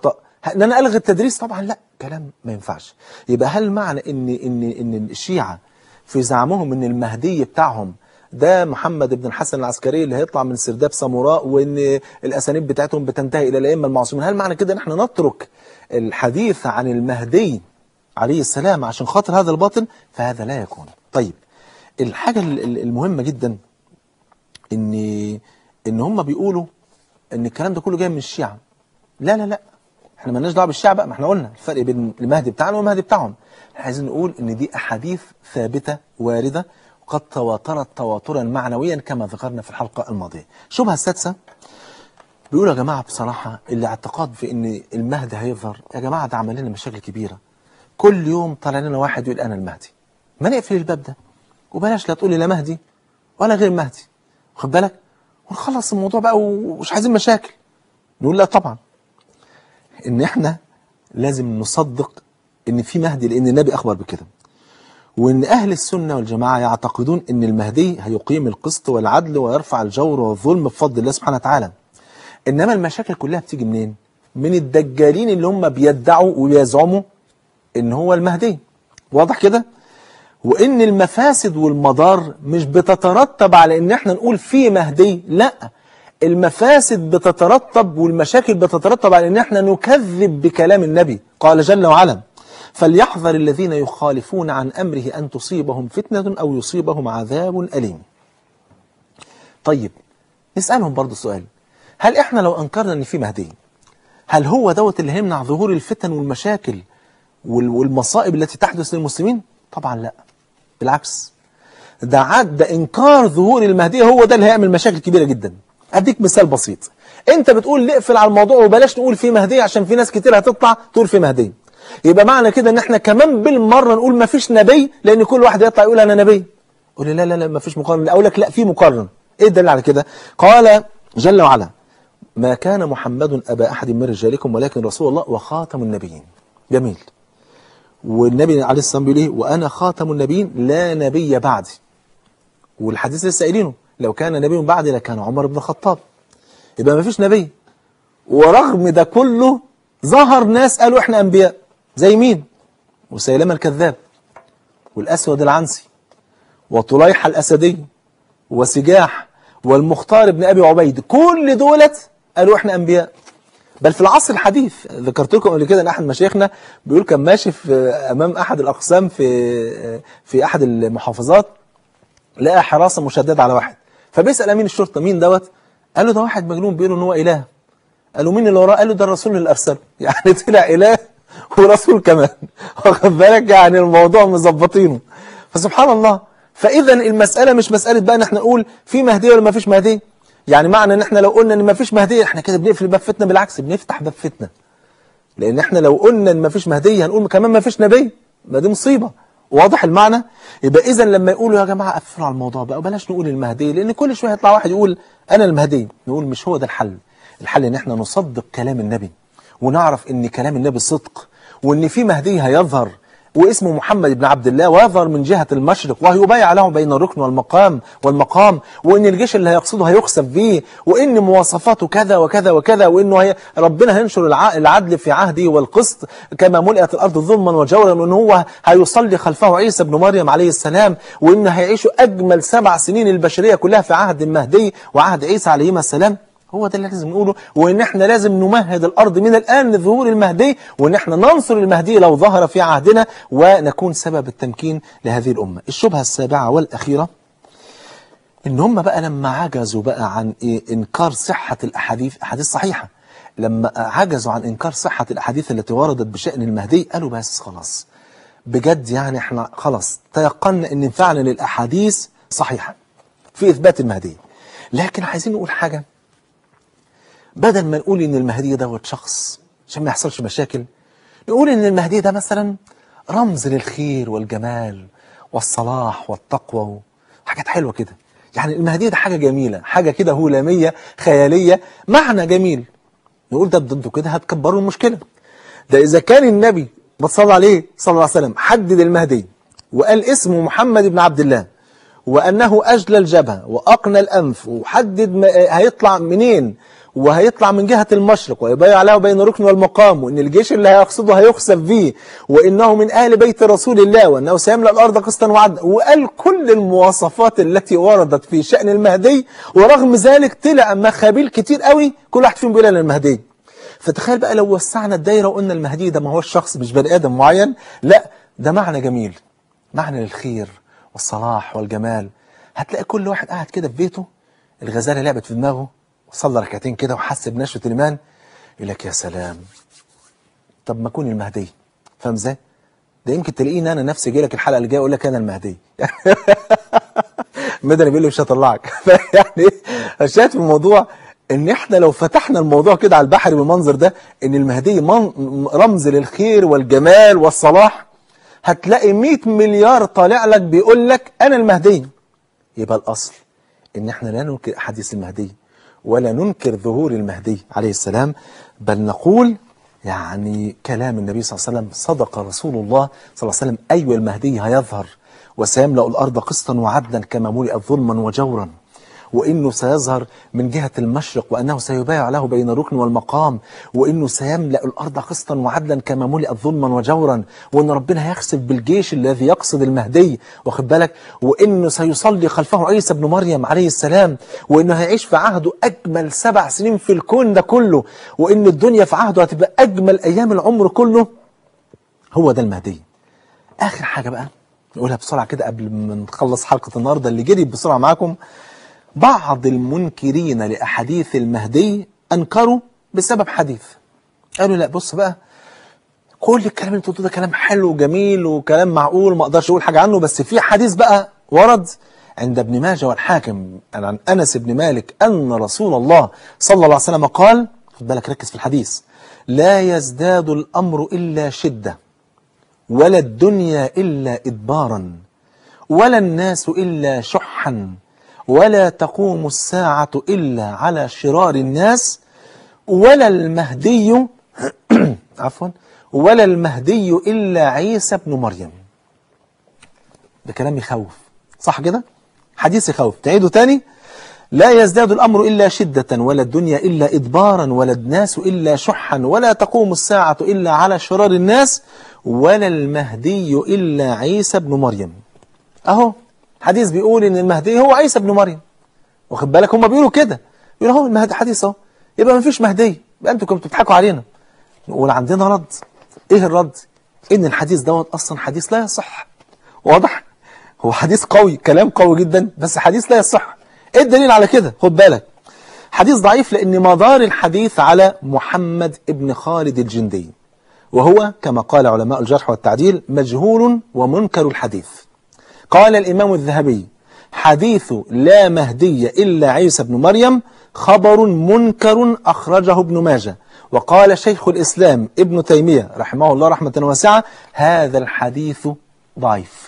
ان انا الغي التدريس طبعا لا كلام ما ينفعش يبقى هل معنى ان ان ان الشيعة في زعمهم ان المهدي بتاعهم ده محمد بن الحسن العسكري اللي هيطلع من سرداب ساموراء وان الاسانيد بتاعتهم بتنتهي الى الائمه المعصومين هل معنى كده ان احنا نترك الحديث عن المهدي عليه السلام عشان خاطر هذا الباطل فهذا لا يكون طيب الحاجه ال- ال- المهمه جدا ان ان هم بيقولوا ان الكلام ده كله جاي من الشيعة لا لا لا احنا مالناش دعوه بالشيعة بقى ما احنا قلنا الفرق بين المهدي بتاعنا والمهدي بتاعهم احنا عايزين نقول ان دي احاديث ثابته وارده وقد تواترت تواترا معنويا كما ذكرنا في الحلقه الماضيه الشبهه السادسه بيقولوا يا جماعه بصراحه الاعتقاد في ان المهدي هيظهر يا جماعه ده عمل لنا مشاكل كبيره كل يوم طالع لنا واحد يقول انا المهدي ما نقفل الباب ده وبلاش لا تقولي لا مهدي ولا غير مهدي واخد بالك ونخلص الموضوع بقى ومش عايزين مشاكل نقول لا طبعا ان احنا لازم نصدق ان في مهدي لان النبي اخبر بكده وان اهل السنه والجماعه يعتقدون ان المهدي هيقيم القسط والعدل ويرفع الجور والظلم بفضل الله سبحانه وتعالى انما المشاكل كلها بتيجي منين من الدجالين اللي هم بيدعوا وبيزعموا ان هو المهدي واضح كده وان المفاسد والمضار مش بتترتب على ان احنا نقول في مهدي لا المفاسد بتترتب والمشاكل بتترتب على ان احنا نكذب بكلام النبي قال جل وعلا فليحذر الذين يخالفون عن امره ان تصيبهم فتنه او يصيبهم عذاب اليم طيب نسالهم برضو سؤال هل احنا لو انكرنا ان في مهدي هل هو دوت اللي هيمنع ظهور الفتن والمشاكل وال- والمصائب التي تحدث للمسلمين طبعا لا بالعكس ده عد ده انكار ظهور المهدي هو ده اللي هيعمل مشاكل كبيره جدا اديك مثال بسيط انت بتقول نقفل على الموضوع وبلاش نقول في مهدي عشان في ناس كتير هتطلع تقول في مهدي يبقى معنى كده ان احنا كمان بالمره نقول ما فيش نبي لان كل واحد يطلع يقول انا نبي قول لي لا لا لا ما فيش مقارنه اقول لك لا في مقارنه ايه الدليل على كده قال جل وعلا ما كان محمد ابا احد من رجالكم ولكن رسول الله وخاتم النبيين جميل والنبي عليه الصلاه والسلام بيقول ايه وانا خاتم النبيين لا نبي بعدي والحديث لسه قايلينه لو كان نبي بعدي لكان عمر بن الخطاب يبقى ما فيش نبي ورغم ده كله ظهر ناس قالوا احنا انبياء زي مين مسيلمة الكذاب والاسود العنسي وطليحة الاسدي وسجاح والمختار بن ابي عبيد كل دولت قالوا احنا انبياء بل في العصر الحديث ذكرت لكم قبل كده ان احد مشايخنا بيقول كان ماشي في امام احد الاقسام في في احد المحافظات لقى حراسه مشدده على واحد فبيسال امين الشرطه مين دوت قال له ده واحد مجنون بيقول ان هو اله قالوا مين اللي وراه قال له ده الرسول اللي ارسله يعني طلع اله ورسول كمان واخد بالك يعني الموضوع مظبطينه فسبحان الله فاذا المساله مش مساله بقى ان احنا نقول في مهدي ولا ما فيش مهدي يعني معنى ان احنا لو قلنا ان ما فيش مهدي احنا كده بنقفل باب فتنه بالعكس بنفتح باب فتنه لان احنا لو قلنا ان ما فيش مهدي هنقول كمان ما فيش نبي ما دي مصيبه واضح المعنى يبقى اذا لما يقولوا يا جماعه قفلوا على الموضوع بقى وبلاش نقول المهدي لان كل شويه يطلع واحد يقول انا المهدي نقول مش هو ده الحل الحل ان احنا نصدق كلام النبي ونعرف ان كلام النبي صدق وان في مهدي هيظهر واسمه محمد بن عبد الله ويظهر من جهة المشرق وهيبايع له بين الركن والمقام والمقام وان الجيش اللي هيقصده هيخسف به وان مواصفاته كذا وكذا وكذا وانه هي ربنا هينشر الع- العدل في عهده والقسط كما ملئت الارض ظلما وجورا وان هو هيصلي خلفه عيسى بن مريم عليه السلام وان هيعيشوا اجمل سبع سنين البشريه كلها في عهد المهدي وعهد عيسى عليهما السلام هو ده اللي لازم نقوله وان احنا لازم نمهد الارض من الان لظهور المهدي وان احنا ننصر المهدي لو ظهر في عهدنا ونكون سبب التمكين لهذه الامه. الشبهه السابعه والاخيره ان هم بقى لما عجزوا بقى عن إيه انكار صحه الاحاديث احاديث صحيحه لما عجزوا عن انكار صحه الاحاديث التي وردت بشان المهدي قالوا بس خلاص بجد يعني احنا خلاص تيقنا ان فعلا الاحاديث صحيحه في اثبات المهدي لكن عايزين نقول حاجه بدل ما نقول ان المهدي دوت شخص عشان ما يحصلش مشاكل نقول ان المهدي ده مثلا رمز للخير والجمال والصلاح والتقوى حاجات حلوه كده يعني المهدي ده حاجه جميله حاجه كده هلاميه خياليه معنى جميل نقول ده ده انتوا كده هتكبروا المشكله ده اذا كان النبي صلى عليه صلى الله عليه وسلم حدد المهدي وقال اسمه محمد بن عبد الله وانه اجلى الجبهه واقنى الانف وحدد ما- هيطلع منين وهيطلع من جهة المشرق ويبايع له بين الركن والمقام وإن الجيش اللي هيقصده هيخسف به وإنه من أهل بيت رسول الله وأنه سيملأ الأرض قسطا وعدلا وقال كل المواصفات التي وردت في شأن المهدي ورغم ذلك طلع مخابيل كتير قوي كل واحد فيهم بيقول أنا المهدي فتخيل بقى لو وسعنا الدايرة وقلنا المهدي ده ما هو الشخص مش بني آدم معين لا ده معنى جميل معنى للخير والصلاح والجمال هتلاقي كل واحد قاعد كده في بيته الغزالة لعبت في دماغه وصلى ركعتين كده وحس بنشوة الإيمان يقول لك يا سلام طب ما أكون المهدي فاهم ازاي؟ ده يمكن تلاقيني أنا نفسي جاي لك الحلقة اللي جاية أقول لك أنا المهدي مدني بيقول لي مش هطلعك يعني الشاهد في الموضوع ان احنا لو فتحنا الموضوع كده على البحر بالمنظر ده ان المهدي من رمز للخير والجمال والصلاح هتلاقي 100 مليار طالع لك بيقول لك انا المهدي يبقى الاصل ان احنا لا ننكر حديث المهدي ولا ننكر ظهور المهدي عليه السلام بل نقول يعني كلام النبي صلى الله عليه وسلم صدق رسول الله صلى الله عليه وسلم أيوة المهدي هيظهر وسيملأ الأرض قسطا وعدلا كما ملئت ظلما وجورا وإنه سيظهر من جهة المشرق وأنه سيبايع له بين الركن والمقام وإنه سيملأ الأرض قسطا وعدلا كما ملئت ظلما وجورا وإن ربنا هيخسف بالجيش الذي يقصد المهدي واخد بالك وإنه سيصلي خلفه عيسى بن مريم عليه السلام وإنه هيعيش في عهده أجمل سبع سنين في الكون ده كله وإن الدنيا في عهده هتبقى أجمل أيام العمر كله هو ده المهدي آخر حاجة بقى نقولها بسرعة كده قبل ما نخلص حلقة النهاردة اللي جري بسرعة معاكم بعض المنكرين لأحاديث المهدي أنكروا بسبب حديث قالوا لا بص بقى كل الكلام اللي انتوا ده كلام حلو وجميل وكلام معقول ما اقدرش اقول حاجه عنه بس في حديث بقى ورد عند ابن ماجه والحاكم عن انس بن مالك ان رسول الله صلى الله عليه وسلم قال خد بالك ركز في الحديث لا يزداد الامر الا شده ولا الدنيا الا ادبارا ولا الناس الا شحا ولا تقوم الساعة إلا على شرار الناس ولا المهدي عفوا ولا المهدي إلا عيسى بن مريم ده كلام يخوف صح كده حديث يخوف تعيده تاني لا يزداد الأمر إلا شدة ولا الدنيا إلا إدبارا ولا الناس إلا شحا ولا تقوم الساعة إلا على شرار الناس ولا المهدي إلا عيسى بن مريم أهو حديث بيقول ان المهدي هو عيسى ابن مريم واخد بالك هم بيقولوا كده بيقولوا هو المهدي حديث اهو يبقى ما فيش مهدي يبقى انتوا كنتوا بتضحكوا علينا نقول عندنا رد ايه الرد ان الحديث دوت اصلا حديث لا يصح واضح هو حديث قوي كلام قوي جدا بس حديث لا يصح ايه الدليل على كده خد بالك حديث ضعيف لان مدار الحديث على محمد ابن خالد الجندي وهو كما قال علماء الجرح والتعديل مجهول ومنكر الحديث قال الإمام الذهبي حديث لا مهدي إلا عيسى بن مريم خبر منكر أخرجه ابن ماجه وقال شيخ الإسلام ابن تيمية رحمه الله رحمة واسعة هذا الحديث ضعيف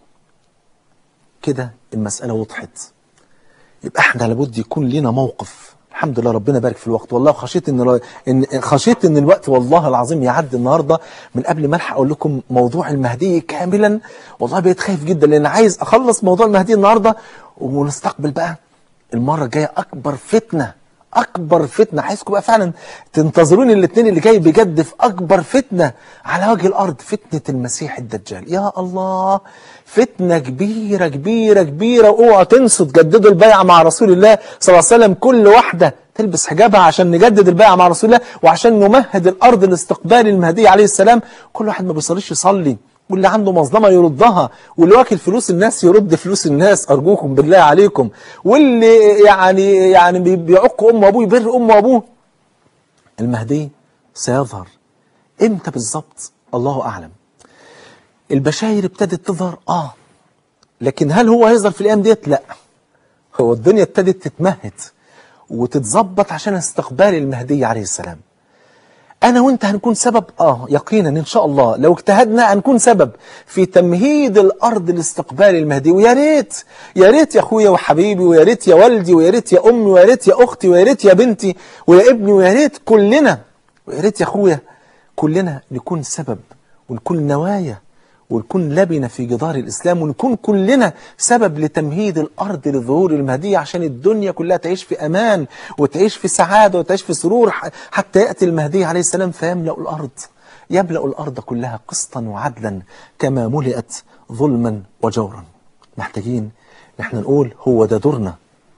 كده المسألة وضحت يبقى احنا لابد يكون لنا موقف الحمد لله ربنا بارك في الوقت والله خشيت ان ان خشيت ان الوقت والله العظيم يعدي النهارده من قبل ما الحق اقول لكم موضوع المهدي كاملا والله بقيت خايف جدا لان عايز اخلص موضوع المهدي النهارده ونستقبل بقى المره الجايه اكبر فتنه اكبر فتنه عايزكم بقى فعلا تنتظروني الاثنين اللي جاي بجد في اكبر فتنه على وجه الارض فتنه المسيح الدجال يا الله فتنه كبيره كبيره كبيره اوعوا تنسوا تجددوا البيعه مع رسول الله صلى الله عليه وسلم كل واحده تلبس حجابها عشان نجدد البيعه مع رسول الله وعشان نمهد الارض لاستقبال المهدي عليه السلام كل واحد ما بيصليش يصلي واللي عنده مظلمة يردها واللي واكل فلوس الناس يرد فلوس الناس أرجوكم بالله عليكم واللي يعني يعني بيعق أم وأبوه يبر أم وأبوه المهدي سيظهر إمتى بالظبط الله أعلم البشاير ابتدت تظهر آه لكن هل هو هيظهر في الأيام ديت لا هو الدنيا ابتدت تتمهد وتتظبط عشان استقبال المهدي عليه السلام أنا وأنت هنكون سبب آه يقينا إن شاء الله لو اجتهدنا هنكون سبب في تمهيد الأرض لاستقبال المهدي ويا ريت يا ريت يا أخويا وحبيبي ويا ريت يا والدي ويا ريت يا أمي ويا ريت يا أختي ويا ريت يا بنتي ويا ابني ويا ريت كلنا ويا ريت يا أخويا كلنا نكون سبب ونكون نوايا ونكون لبنة في جدار الإسلام ونكون كلنا سبب لتمهيد الأرض لظهور المهدي عشان الدنيا كلها تعيش في أمان وتعيش في سعادة وتعيش في سرور ح- حتى يأتي المهدي عليه السلام فيملأ الأرض يملأ الأرض كلها قسطا وعدلا كما ملئت ظلما وجورا محتاجين نحن نقول هو ده دورنا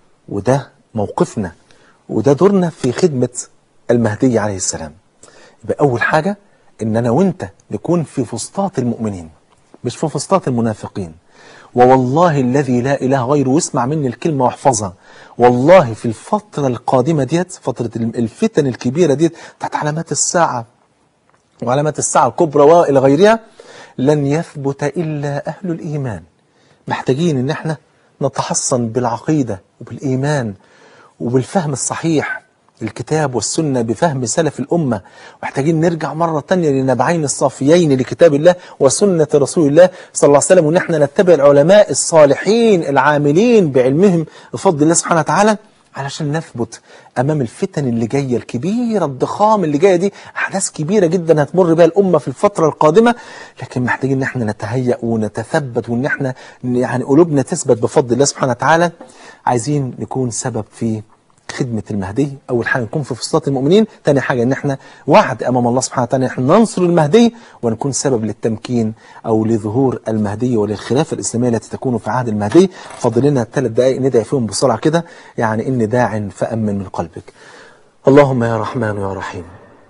وده موقفنا وده دورنا في خدمة المهدي عليه السلام يبقى أول حاجة إن أنا وإنت نكون في فسطاط المؤمنين مش في فسطاط المنافقين ووالله الذي لا إله غيره واسمع مني الكلمة واحفظها والله في الفترة القادمة ديت فترة الفتن الكبيرة ديت تحت علامات الساعة وعلامات الساعة الكبرى وإلى غيرها لن يثبت إلا أهل الإيمان محتاجين إن احنا نتحصن بالعقيدة وبالإيمان وبالفهم الصحيح للكتاب والسنة بفهم سلف الأمة محتاجين نرجع مرة تانية للنبعين الصافيين لكتاب الله وسنة رسول الله صلى الله عليه وسلم وإن احنا نتبع العلماء الصالحين العاملين بعلمهم بفضل الله سبحانه وتعالى علشان نثبت امام الفتن اللي جايه الكبيره الضخام اللي جايه دي احداث كبيره جدا هتمر بها الامه في الفتره القادمه لكن محتاجين ان احنا نتهيأ ونتثبت وان احنا يعني قلوبنا تثبت بفضل الله سبحانه وتعالى عايزين نكون سبب في خدمة المهدي أول حاجة نكون في فسطاط المؤمنين تاني حاجة إن إحنا وعد أمام الله سبحانه وتعالى إن إحنا ننصر المهدي ونكون سبب للتمكين أو لظهور المهدي وللخلافة الإسلامية التي تكون في عهد المهدي فاضل لنا ثلاث دقائق ندعي فيهم بسرعة كده يعني إني داع فأمن من قلبك اللهم يا رحمن يا رحيم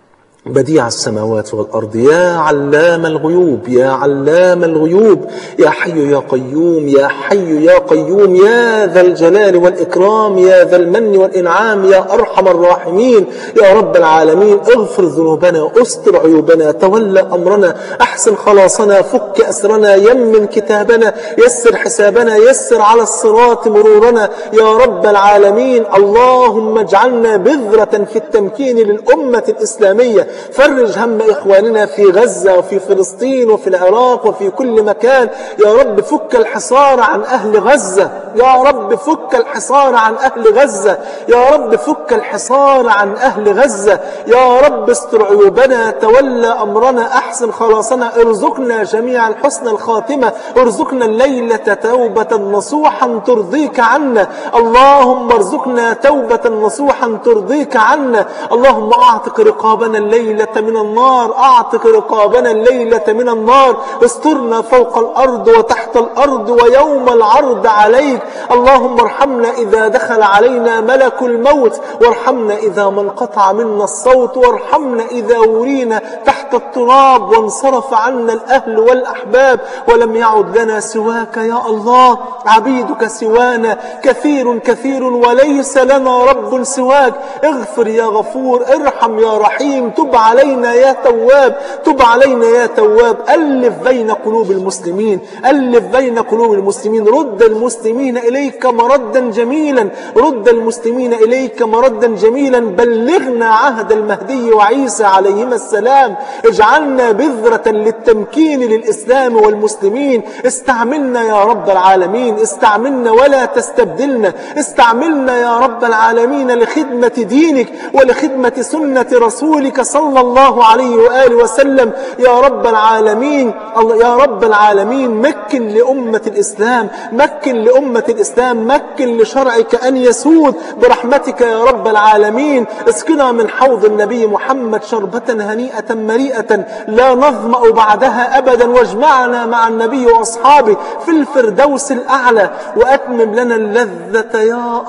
بديع السماوات والأرض يا علام الغيوب يا علام الغيوب يا حي يا قيوم يا حي يا قيوم يا ذا الجلال والإكرام يا ذا المن والإنعام يا أرحم الراحمين يا رب العالمين اغفر ذنوبنا استر عيوبنا تولى أمرنا أحسن خلاصنا فك أسرنا يمن كتابنا يسر حسابنا يسر على الصراط مرورنا يا رب العالمين اللهم اجعلنا بذرة في التمكين للأمة الإسلامية فرج هم إخواننا في غزة وفي فلسطين وفي العراق وفي كل مكان يا رب فك الحصار عن أهل غزة يا رب فك الحصار عن أهل غزة يا رب فك الحصار عن أهل غزة يا رب استر عيوبنا تولى أمرنا أحسن خلاصنا ارزقنا جميعا حسن الخاتمة ارزقنا الليلة توبة نصوحا ترضيك عنا اللهم ارزقنا توبة نصوحا ترضيك عنا اللهم أعتق رقابنا الليلة من النار أعتق رقابنا الليلة من النار استرنا فوق الأرض وتحت الأرض ويوم العرض عليك اللهم ارحمنا إذا دخل علينا ملك الموت وارحمنا إذا ما انقطع منا الصوت وارحمنا إذا ورينا تحت التراب وانصرف عنا الأهل والأحباب ولم يعد لنا سواك يا الله عبيدك سوانا كثير كثير وليس لنا رب سواك اغفر يا غفور ارحم يا رحيم تب علينا يا تواب تب علينا يا تواب ألف بين قلوب المسلمين ألف بين قلوب المسلمين رد المسلمين إليك مردا جميلا رد المسلمين إليك مردا جميلا بلغنا عهد المهدي وعيسى عليهما السلام اجعلنا بذرة للتمكين للإسلام والمسلمين استعملنا يا رب العالمين استعملنا ولا تستبدلنا استعملنا يا رب العالمين لخدمة دينك ولخدمة سنة رسولك صلى الله عليه وآله وسلم يا رب العالمين الله يا رب العالمين مكن لأمة الإسلام مكن لأمة الإسلام مكن لشرعك أن يسود برحمتك يا رب العالمين اسقنا من حوض النبي محمد شربة هنيئة مريئة لا نظمأ بعدها أبدا واجمعنا مع النبي وأصحابه في الفردوس الأعلى وأتمم لنا اللذة يا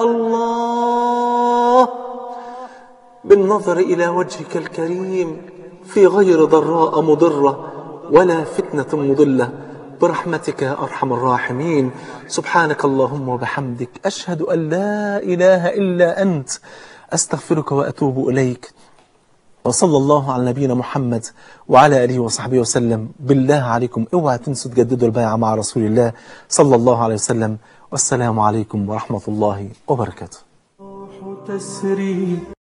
الله بالنظر إلى وجهك الكريم في غير ضراء مضرة ولا فتنة مضلة برحمتك يا أرحم الراحمين سبحانك اللهم وبحمدك أشهد أن لا إله إلا أنت أستغفرك وأتوب إليك وصلى الله على نبينا محمد وعلى آله وصحبه وسلم بالله عليكم اوعى تنسوا تجددوا البيعة مع رسول الله صلى الله عليه وسلم والسلام عليكم ورحمة الله وبركاته تسري